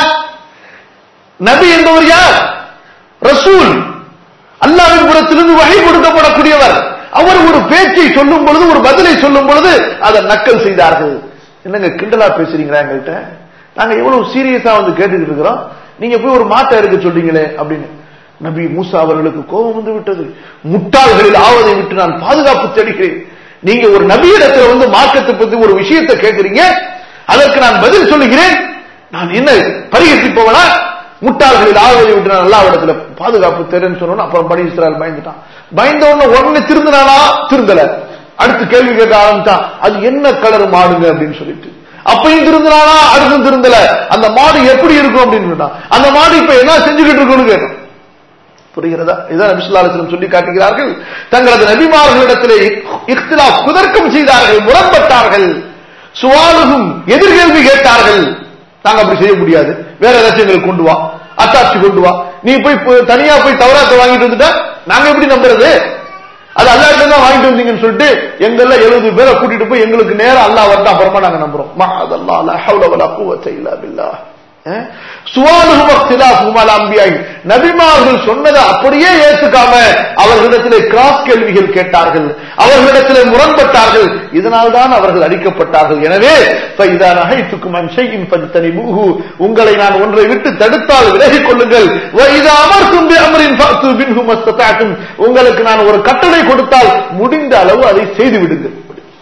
நபி என்பவர் யார் ரசூல் அல்லாவின் புறத்திலிருந்து வகை கொடுக்கப்படக்கூடியவர் அவர் ஒரு பேச்சை சொல்லும் பொழுது ஒரு பதிலை சொல்லும் பொழுது அதை நக்கல் செய்தார்கள் என்னங்க கிண்டலா பேசுறீங்களா எங்கள்கிட்ட நாங்க எவ்வளவு சீரியஸா வந்து கேட்டுக்கிட்டு இருக்கிறோம் நீங்க போய் ஒரு மாட்டை எடுக்க சொல்றீங்களே அப்படின்னு நபி மூசா அவர்களுக்கு கோபம் வந்து விட்டது முட்டாள்களில் ஆவதை விட்டு நான் பாதுகாப்பு தேடுகிறேன் நீங்க ஒரு நபியிடத்துல வந்து மார்க்கத்தை பத்தி ஒரு விஷயத்தை கேட்கிறீங்க அதற்கு நான் பதில் சொல்லுகிறேன் நான் என்ன பரிகசிப்பவனா முட்டாள்களில் ஆவதை விட்டு நான் எல்லா இடத்துல பாதுகாப்பு தேடுன்னு சொன்னோம் அப்புறம் பனி இஸ்ராயல் பயந்துட்டான் பயந்த உடனே உடனே திருந்தினானா திருந்தல அடுத்து கேள்வி கேட்க ஆரம்பிச்சான் அது என்ன கலர் மாடுங்க அப்படின்னு சொல்லிட்டு அப்பையும் திருந்தினானா அடுத்தும் திருந்தல அந்த மாடு எப்படி இருக்கும் அப்படின்னு கேட்டான் அந்த மாடு இப்ப என்ன செஞ்சுக்கிட்டு இருக்கும்னு கேட்டான் புரிகிறதா இதான் நபிசுல்லாஸ்லம் சொல்லி காட்டுகிறார்கள் தங்களது நபிமார்களிடத்திலே இஃப்திலா குதர்க்கம் செய்தார்கள் முரண்பட்டார்கள் சுவாலுகும் எதிர்கேள்வி கேட்டார்கள் நாங்க அப்படி செய்ய முடியாது வேற ஏதாச்சும் எங்களுக்கு கொண்டு வா அத்தாட்சி கொண்டு வா நீ போய் போ- தனியா போய் தவறாத்த வாங்கிட்டு வந்துட்டா நாங்க எப்படி நம்புறது அது அல்லாட்ட தான் வாங்கிட்டு வந்தீங்கன்னு சொல்லிட்டு எங்கெல்ல எழுபது பேரை கூட்டிட்டு போய் எங்களுக்கு நேரம் அல்லாஹ் வரட்டும் அப்புறமா நாங்க நம்புறோம் மா அதெல்லாம் லா ஹவ்ல வலா குவத்த இல்லா பில்லாஹ் சுவாலுகும் அக்திலாஃபுகும் அலா அன்பியாஹி. நபிமார்கள் சொன்னதை அப்படியே ஏத்துக்காம அவர்களிடத்திலே கிராஸ் கேள்விகள் கேட்டார்கள் அவர்களிடத்திலே முரண்பட்டார்கள் இதனால் தான் அவர்கள் அடிக்கப்பட்டார்கள் எனவே فَإِذَا نَهَيْتُكُمْ عَنْ شَيْءٍ فَاجْتَنِبُوهُ உங்களை நான் ஒன்றை விட்டு தடுத்தால் விலகிக் கொள்ளுங்கள் وَإِذَا أَمَرْتُمْ بِأَمْرٍ فَأْتُوا مِنْهُ مَا اسْتَطَعْتُمْ உங்களுக்கு நான் ஒரு கட்டளை கொடுத்தால் முடிந்த அளவு அதை செய்து விடுங்கள்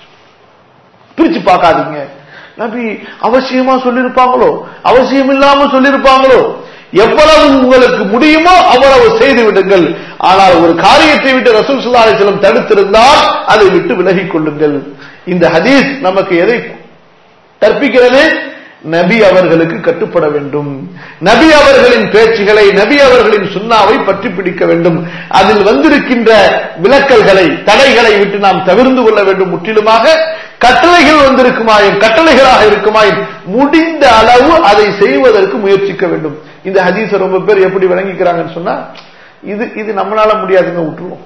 பிரிச்சு பார்க்காதீங்க நபி அவசியமா சொல்லிருப்பாங்களோ அவசியம் இல்லாம சொல்லிருப்பாங்களோ எவ்வளவு உங்களுக்கு முடியுமோ அவ்வளவு செய்து விடுங்கள் ஆனால் ஒரு காரியத்தை விட்டு ரசூல் ஸல்லல்லாஹு அலைஹி வஸல்லம் தடுத்திருந்தால் அதை விட்டு விலகிக் கொள்ளுங்கள் இந்த ஹதீஸ் நமக்கு எதை கற்பிக்கிறது நபி அவர்களுக்கு கட்டுப்பட வேண்டும் நபி அவர்களின் பேச்சுகளை நபி அவர்களின் சுண்ணாவை பற்றி பிடிக்க வேண்டும் அதில் வந்திருக்கின்ற விலக்கல்களை தடைகளை விட்டு நாம் தவிர்ந்து கொள்ள வேண்டும் முற்றிலுமாக கட்டளைகள் வந்திருக்குமாயும் கட்டளைகளாக இருக்குமாயும் முடிந்த அளவு அதை செய்வதற்கு முயற்சிக்க வேண்டும் இந்த ஹதீஸை ரொம்ப பேர் எப்படி விளங்கிக்கிறாங்கன்னு சொன்னா இது இது நம்மளால முடியாதுங்க விட்டுருவோம்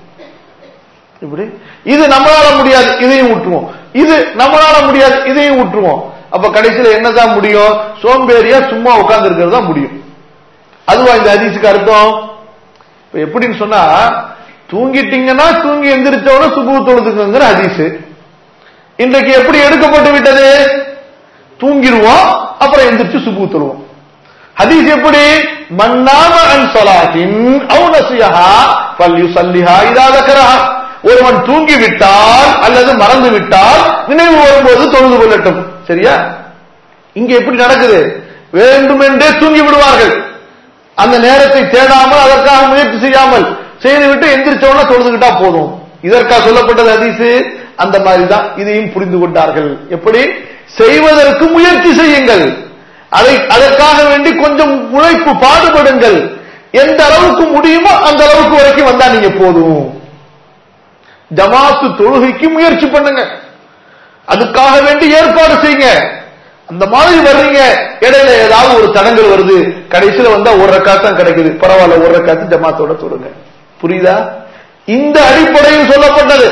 இப்படி இது நம்மளால முடியாது இதையும் விட்டுருவோம் இது நம்மளால முடியாது இதையும் விட்டுருவோம் அப்ப கடைசியில என்னதான் முடியும் சோம்பேறியா சும்மா உட்கார்ந்து இருக்கிறது தான் முடியும் அதுவா இந்த ஹதீஸுக்கு அர்த்தம் இப்ப எப்படின்னு சொன்னா தூங்கிட்டீங்கன்னா தூங்கி எந்திரிச்சவன சுபு தொழுதுங்கிற ஹதீஸ் இன்றைக்கு எப்படி எடுக்கப்பட்டு விட்டது தூங்கிடுவோம் அப்புறம் எந்திரிச்சு சுபு தொழுவோம் ஹதீஸ் எப்படி மன்னாம அன் சொலாத்தின் அவு நசியஹா ஃபல்யுஸல்லிஹா இதா தக்கரஹா ஒருவன் தூங்கி விட்டால் அல்லது மறந்து விட்டால் நினைவு வரும்போது தொழுது கொள்ளட்டும் சரியா இங்க எப்படி நடக்குது வேண்டுமென்றே தூங்கி விடுவார்கள் அந்த நேரத்தை தேடாமல் அதற்காக முயற்சி செய்யாமல் செய்துவிட்டு எந்திரிச்சவன தொழுதுகிட்டா போதும் இதற்காக சொல்லப்பட்டது ஹதீஸ் அந்த மாதிரி தான் இதையும் புரிந்து கொண்டார்கள் எப்படி செய்வதற்கு முயற்சி செய்யுங்கள் அதை அதற்காக வேண்டி கொஞ்சம் உழைப்பு பாடுபடுங்கள் எந்த அளவுக்கு முடியுமோ அந்த அளவுக்கு வரைக்கும் வந்தா நீங்க போதும் ஜமாத்து தொழுகைக்கு முயற்சி பண்ணுங்க அதுக்காக வேண்டி ஏற்பாடு செய்யுங்க அந்த மாதிரி வர்றீங்க இடையில ஏதாவது ஒரு தடங்கள் வருது கடைசியில வந்தா ஒரு ரக்காத்து தான் கிடைக்குது பரவாயில்ல ஒரு ரக்காத்து ஜமாத்தோட தொழுங்க புரியுதா இந்த அடிப்படையில் சொல்லப்பட்டது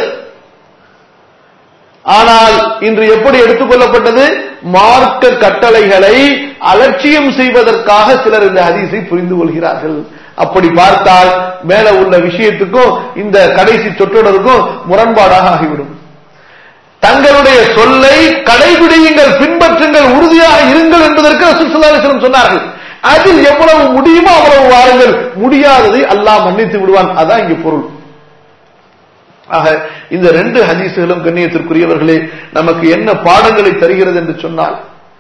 ஆனால் இன்று எப்படி எடுத்துக்கொள்ளப்பட்டது மார்க்க கட்டளைகளை அலட்சியம் செய்வதற்காக சிலர் இந்த ஹதீஸை புரிந்து கொள்கிறார்கள் அப்படி பார்த்தால் மேல உள்ள விஷயத்துக்கும் இந்த கடைசி சொற்றொடருக்கும் முரண்பாடாக ஆகிவிடும் தங்களுடைய சொல்லை கடைபிடியுங்கள் பின்பற்றுங்கள் உறுதியாக இருங்கள் என்பதற்கு ரசூல் ஸல்லல்லாஹு அலைஹி வஸல்லம் சொன்னார்கள் அதில் எவ்வளவு முடியுமோ அவ்வளவு வாருங்கள் முடியாததை அல்லாஹ் மன்னித்து விடுவான் அதான் இங்க பொருள் ஆக இந்த ரெண்டு ஹதீசுகளும் கண்ணியத்திற்குரியவர்களே நமக்கு என்ன பாடங்களை தருகிறது என்று சொன்னால்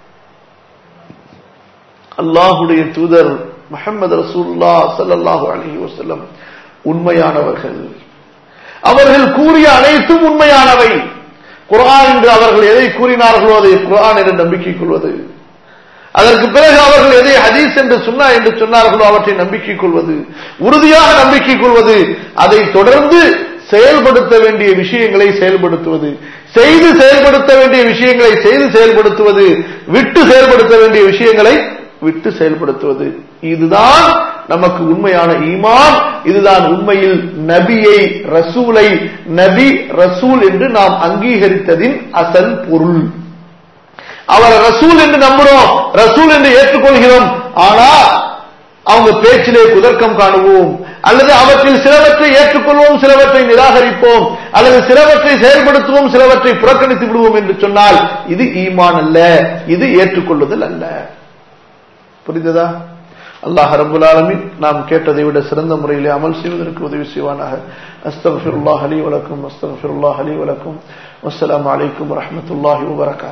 அல்லாஹுடைய தூதர் முஹம்மது ரசூல்லா ஸல்லல்லாஹு அலைஹி வஸல்லம் உண்மையானவர்கள் அவர்கள் கூறிய அனைத்தும் உண்மையானவை குர்ஆன் என்று அவர்கள் எதை கூறினார்களோ அதை குர்ஆன் என்று நம்பிக்கை கொள்வது அதற்கு பிறகு அவர்கள் எதை ஹதீஸ் என்று சொன்னா என்று சொன்னார்களோ அவற்றை நம்பிக்கை கொள்வது உறுதியாக நம்பிக்கை கொள்வது அதை தொடர்ந்து செயல்படுத்த வேண்டிய விஷயங்களை செயல்படுத்துவது செய்து செயல்படுத்த வேண்டிய விஷயங்களை செய்து செயல்படுத்துவது விட்டு செயல்படுத்த வேண்டிய விஷயங்களை விட்டு செயல்படுத்துவது இதுதான் நமக்கு உண்மையான ஈமான் இதுதான் உண்மையில் நபியை ரசூலை நபி ரசூல் என்று நாம் அங்கீகரித்ததின் அசல் பொருள் அவரை ரசூல் என்று நம்புறோம் ரசூல் என்று ஏற்றுக்கொள்கிறோம் ஆனா அவங்க பேச்சிலே குதர்க்கம் காணுவோம் அல்லது அவற்றில் சிலவற்றை ஏற்றுக்கொள்வோம் சிலவற்றை நிராகரிப்போம் அல்லது சிலவற்றை செயல்படுத்துவோம் சிலவற்றை புறக்கணித்து விடுவோம் என்று சொன்னால் இது ஈமான் அல்ல இது ஏற்றுக்கொள்ளுதல் அல்ல புரிந்ததா அல்லாஹ் ரபுல் ஆலமின் நாம் கேட்டதை விட சிறந்த முறையிலே அமல் செய்வதற்கு உதவி செய்வானாக அஸ்தகுல்லாஹ் அலி வலக்கும் அஸ்தகுல்லாஹ் அலி வலக்கும் வஸ்ஸலாமு அலைக்கும் வரஹ்மத்துல்லாஹி வபரகாத்துஹு